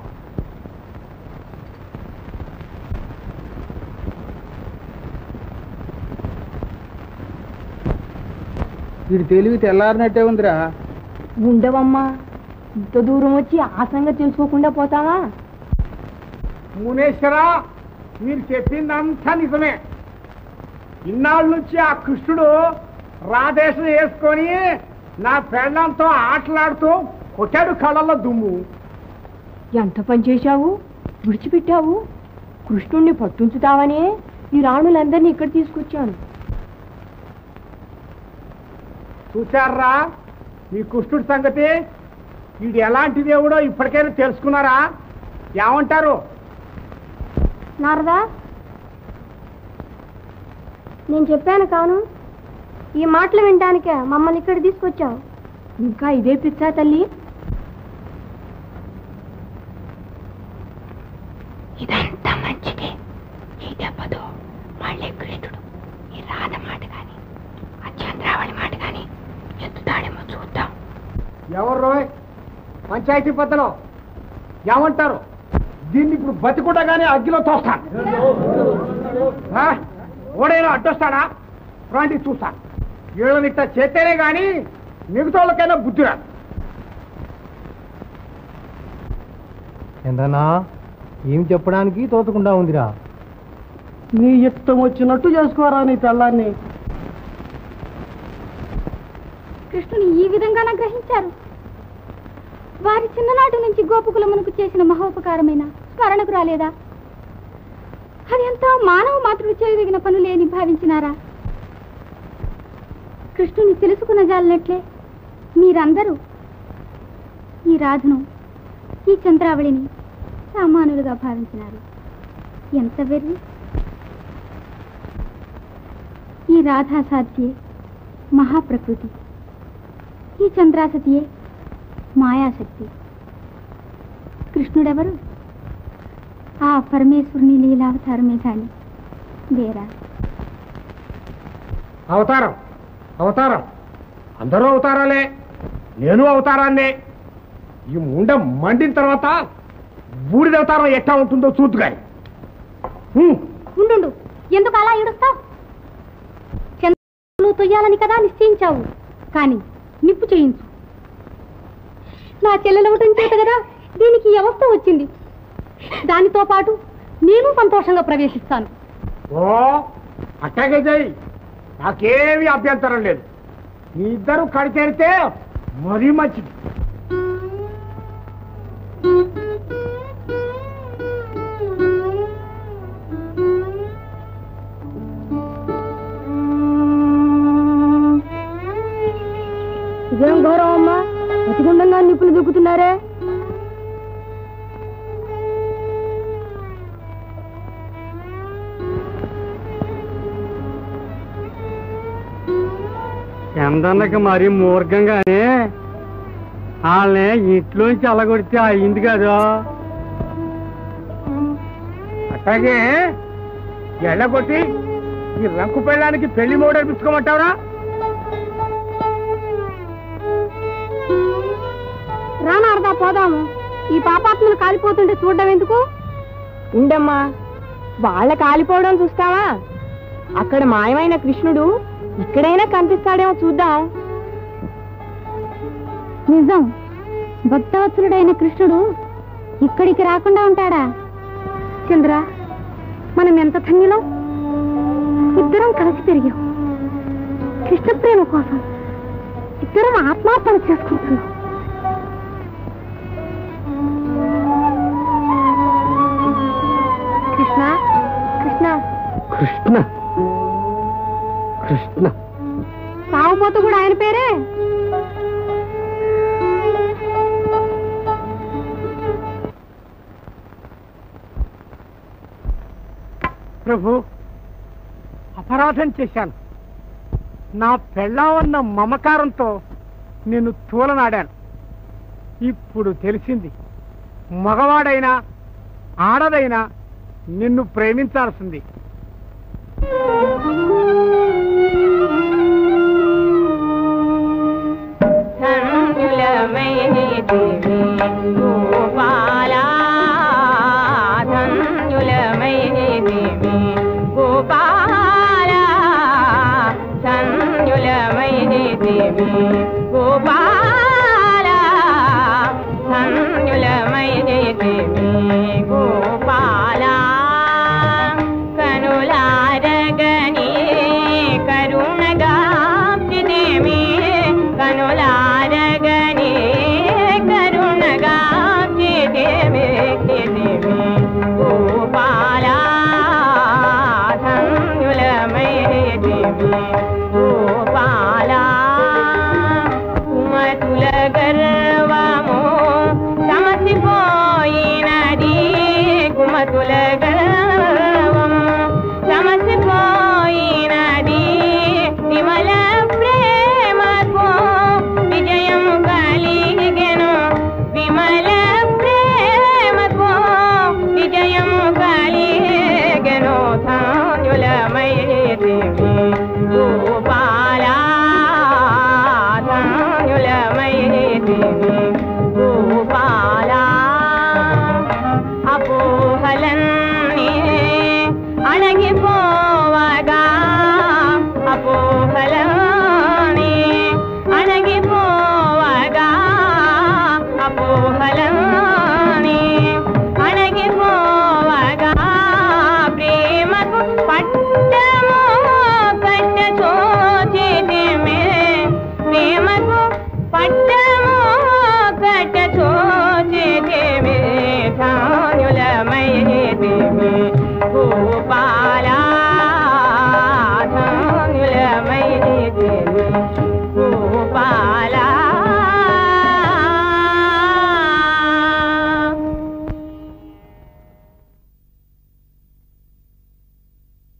వీడి తెలివి తెల్లారినట్టే ఉందిరా ఉండవమ్మా ఇంత దూరం వచ్చి ఆ సంగతి తెలుసుకోకుండా పోతావా మునేశ్వర మీరు చెప్పిందంతా నిజమే ఇన్నాళ్ళ నుంచి ఆ కృష్ణుడు రాధేశం వేసుకొని నా పెళ్ళంతో ఆటలాడుతూ కొట్టాడు కళ్ళల్లో దుమ్ము ఎంత పని చేశావు విడిచిపెట్టావు కృష్ణుణ్ణి పట్టుంచుతావనే ఈ రాణులందరినీ ఇక్కడ తీసుకొచ్చాను చూశారా మీ కృష్ణుడి సంగతి వీడు ఎలాంటి దేవుడో ఇప్పటికైనా తెలుసుకున్నారా ఏమంటారు నారదా నేను చెప్పాను కాను ఈ మాటలు వినడానికే మమ్మల్ని ఇక్కడ తీసుకొచ్చావు ఇంకా ఇదే పిచ్చా తల్లి ఇదంతా మంచిదే ఈ దెబ్బతో మళ్ళీ కృష్ణుడు ఈ రాధ మాట కానీ ఆ చంద్రావళి మాట కానీ ఎత్తుతాడేమో చూద్దాం ఎవరు రోయ్ పంచాయతీ పెద్దలు ఏమంటారు దీన్ని ఇప్పుడు బతికుండగానే అగ్గిలో తోస్తాను ఆ? ఓడైనా అడ్డొస్తాడా రాండి చూస్తాను వీళ్ళని ఇట్లా చేస్తేనే కానీ మిగతా వాళ్ళకైనా బుద్ధి రాదు ఏందన్నా ఏం చెప్పడానికి తోచకుండా ఉందిరా నీ ఇష్టం వచ్చినట్టు చేసుకోరా నీ తెల్లాన్ని కృష్ణుని ఈ విధంగా గ్రహించారు వారి చిన్ననాటి నుంచి గోపకులమునకు చేసిన మహోపకారమైన స్మరణకు రాలేదా అది ఎంతో మానవ మాతృడు చేయదగిన పనులేని భావించినారా కృష్ణుని తెలుసుకున్న జాలినట్లే మీరందరూ ఈ రాధును ఈ చంద్రావళిని సామానులుగా భావించినారు ఎంత వెర్రి ఈ రాధా సాధ్యే మహాప్రకృతి ఈ చంద్రాసతియే మాయాశక్తి కృష్ణుడెవరు ఆ పరమేశ్వరుని లీలావతారమే కాని వేరా అవతారం అవతారం అందరూ అవతారాలే నేను అవతారాన్నే ఈ ముండ మండిన తర్వాత బూడిద అవతారం ఎట్టా ఉంటుందో చూద్దు కానీ ఉండు ఎందుకు అలా ఏడుస్తావు చంద్రులు తొయ్యాలని కదా నిశ్చయించావు కానీ నిప్పు చేయించు నా చెల్లెలవటం చేత కదా దీనికి ఈ అవస్థ వచ్చింది దానితో పాటు నేను సంతోషంగా ప్రవేశిస్తాను ఓ అట్టాగే చేయి నాకేమీ అభ్యంతరం లేదు మీ ఇద్దరు కడితేరితే మరీ మంచిది ఇదేం గౌరవం అమ్మా అతిగుండంగా నిప్పులు దూకుతున్నారే చందన్నకి మరీ మూర్ఖంగానే వాళ్ళని ఇంట్లోంచి అలగొడితే అయింది కదా అట్లాగే ఎళ్ళగొట్టి ఈ రంకు పెళ్ళానికి పెళ్లి మోడల్ పిచ్చుకోమంటావురా రానారదా పోదాము ఈ పాపాత్మలు కాలిపోతుంటే చూడడం ఎందుకు ఉండమ్మా వాళ్ళ కాలిపోవడం చూస్తావా అక్కడ మాయమైన కృష్ణుడు ఇక్కడైనా కనిపిస్తాడేమో చూద్దాం నిజం భక్తవత్సలుడైన కృష్ణుడు ఇక్కడికి రాకుండా ఉంటాడా చంద్ర మనం ఎంత ధన్యులం ఇద్దరం కలిసి పెరిగాం కృష్ణ ప్రేమ కోసం ఇద్దరం ఆత్మార్పణ చేసుకుంటున్నాం ప్రభు అపరాధం చేశాను నా పెళ్ళామన్న మమకారంతో నేను తూలనాడాను ఇప్పుడు తెలిసింది మగవాడైనా ఆడదైనా నిన్ను ప్రేమించాల్సింది ధన్యులమైనది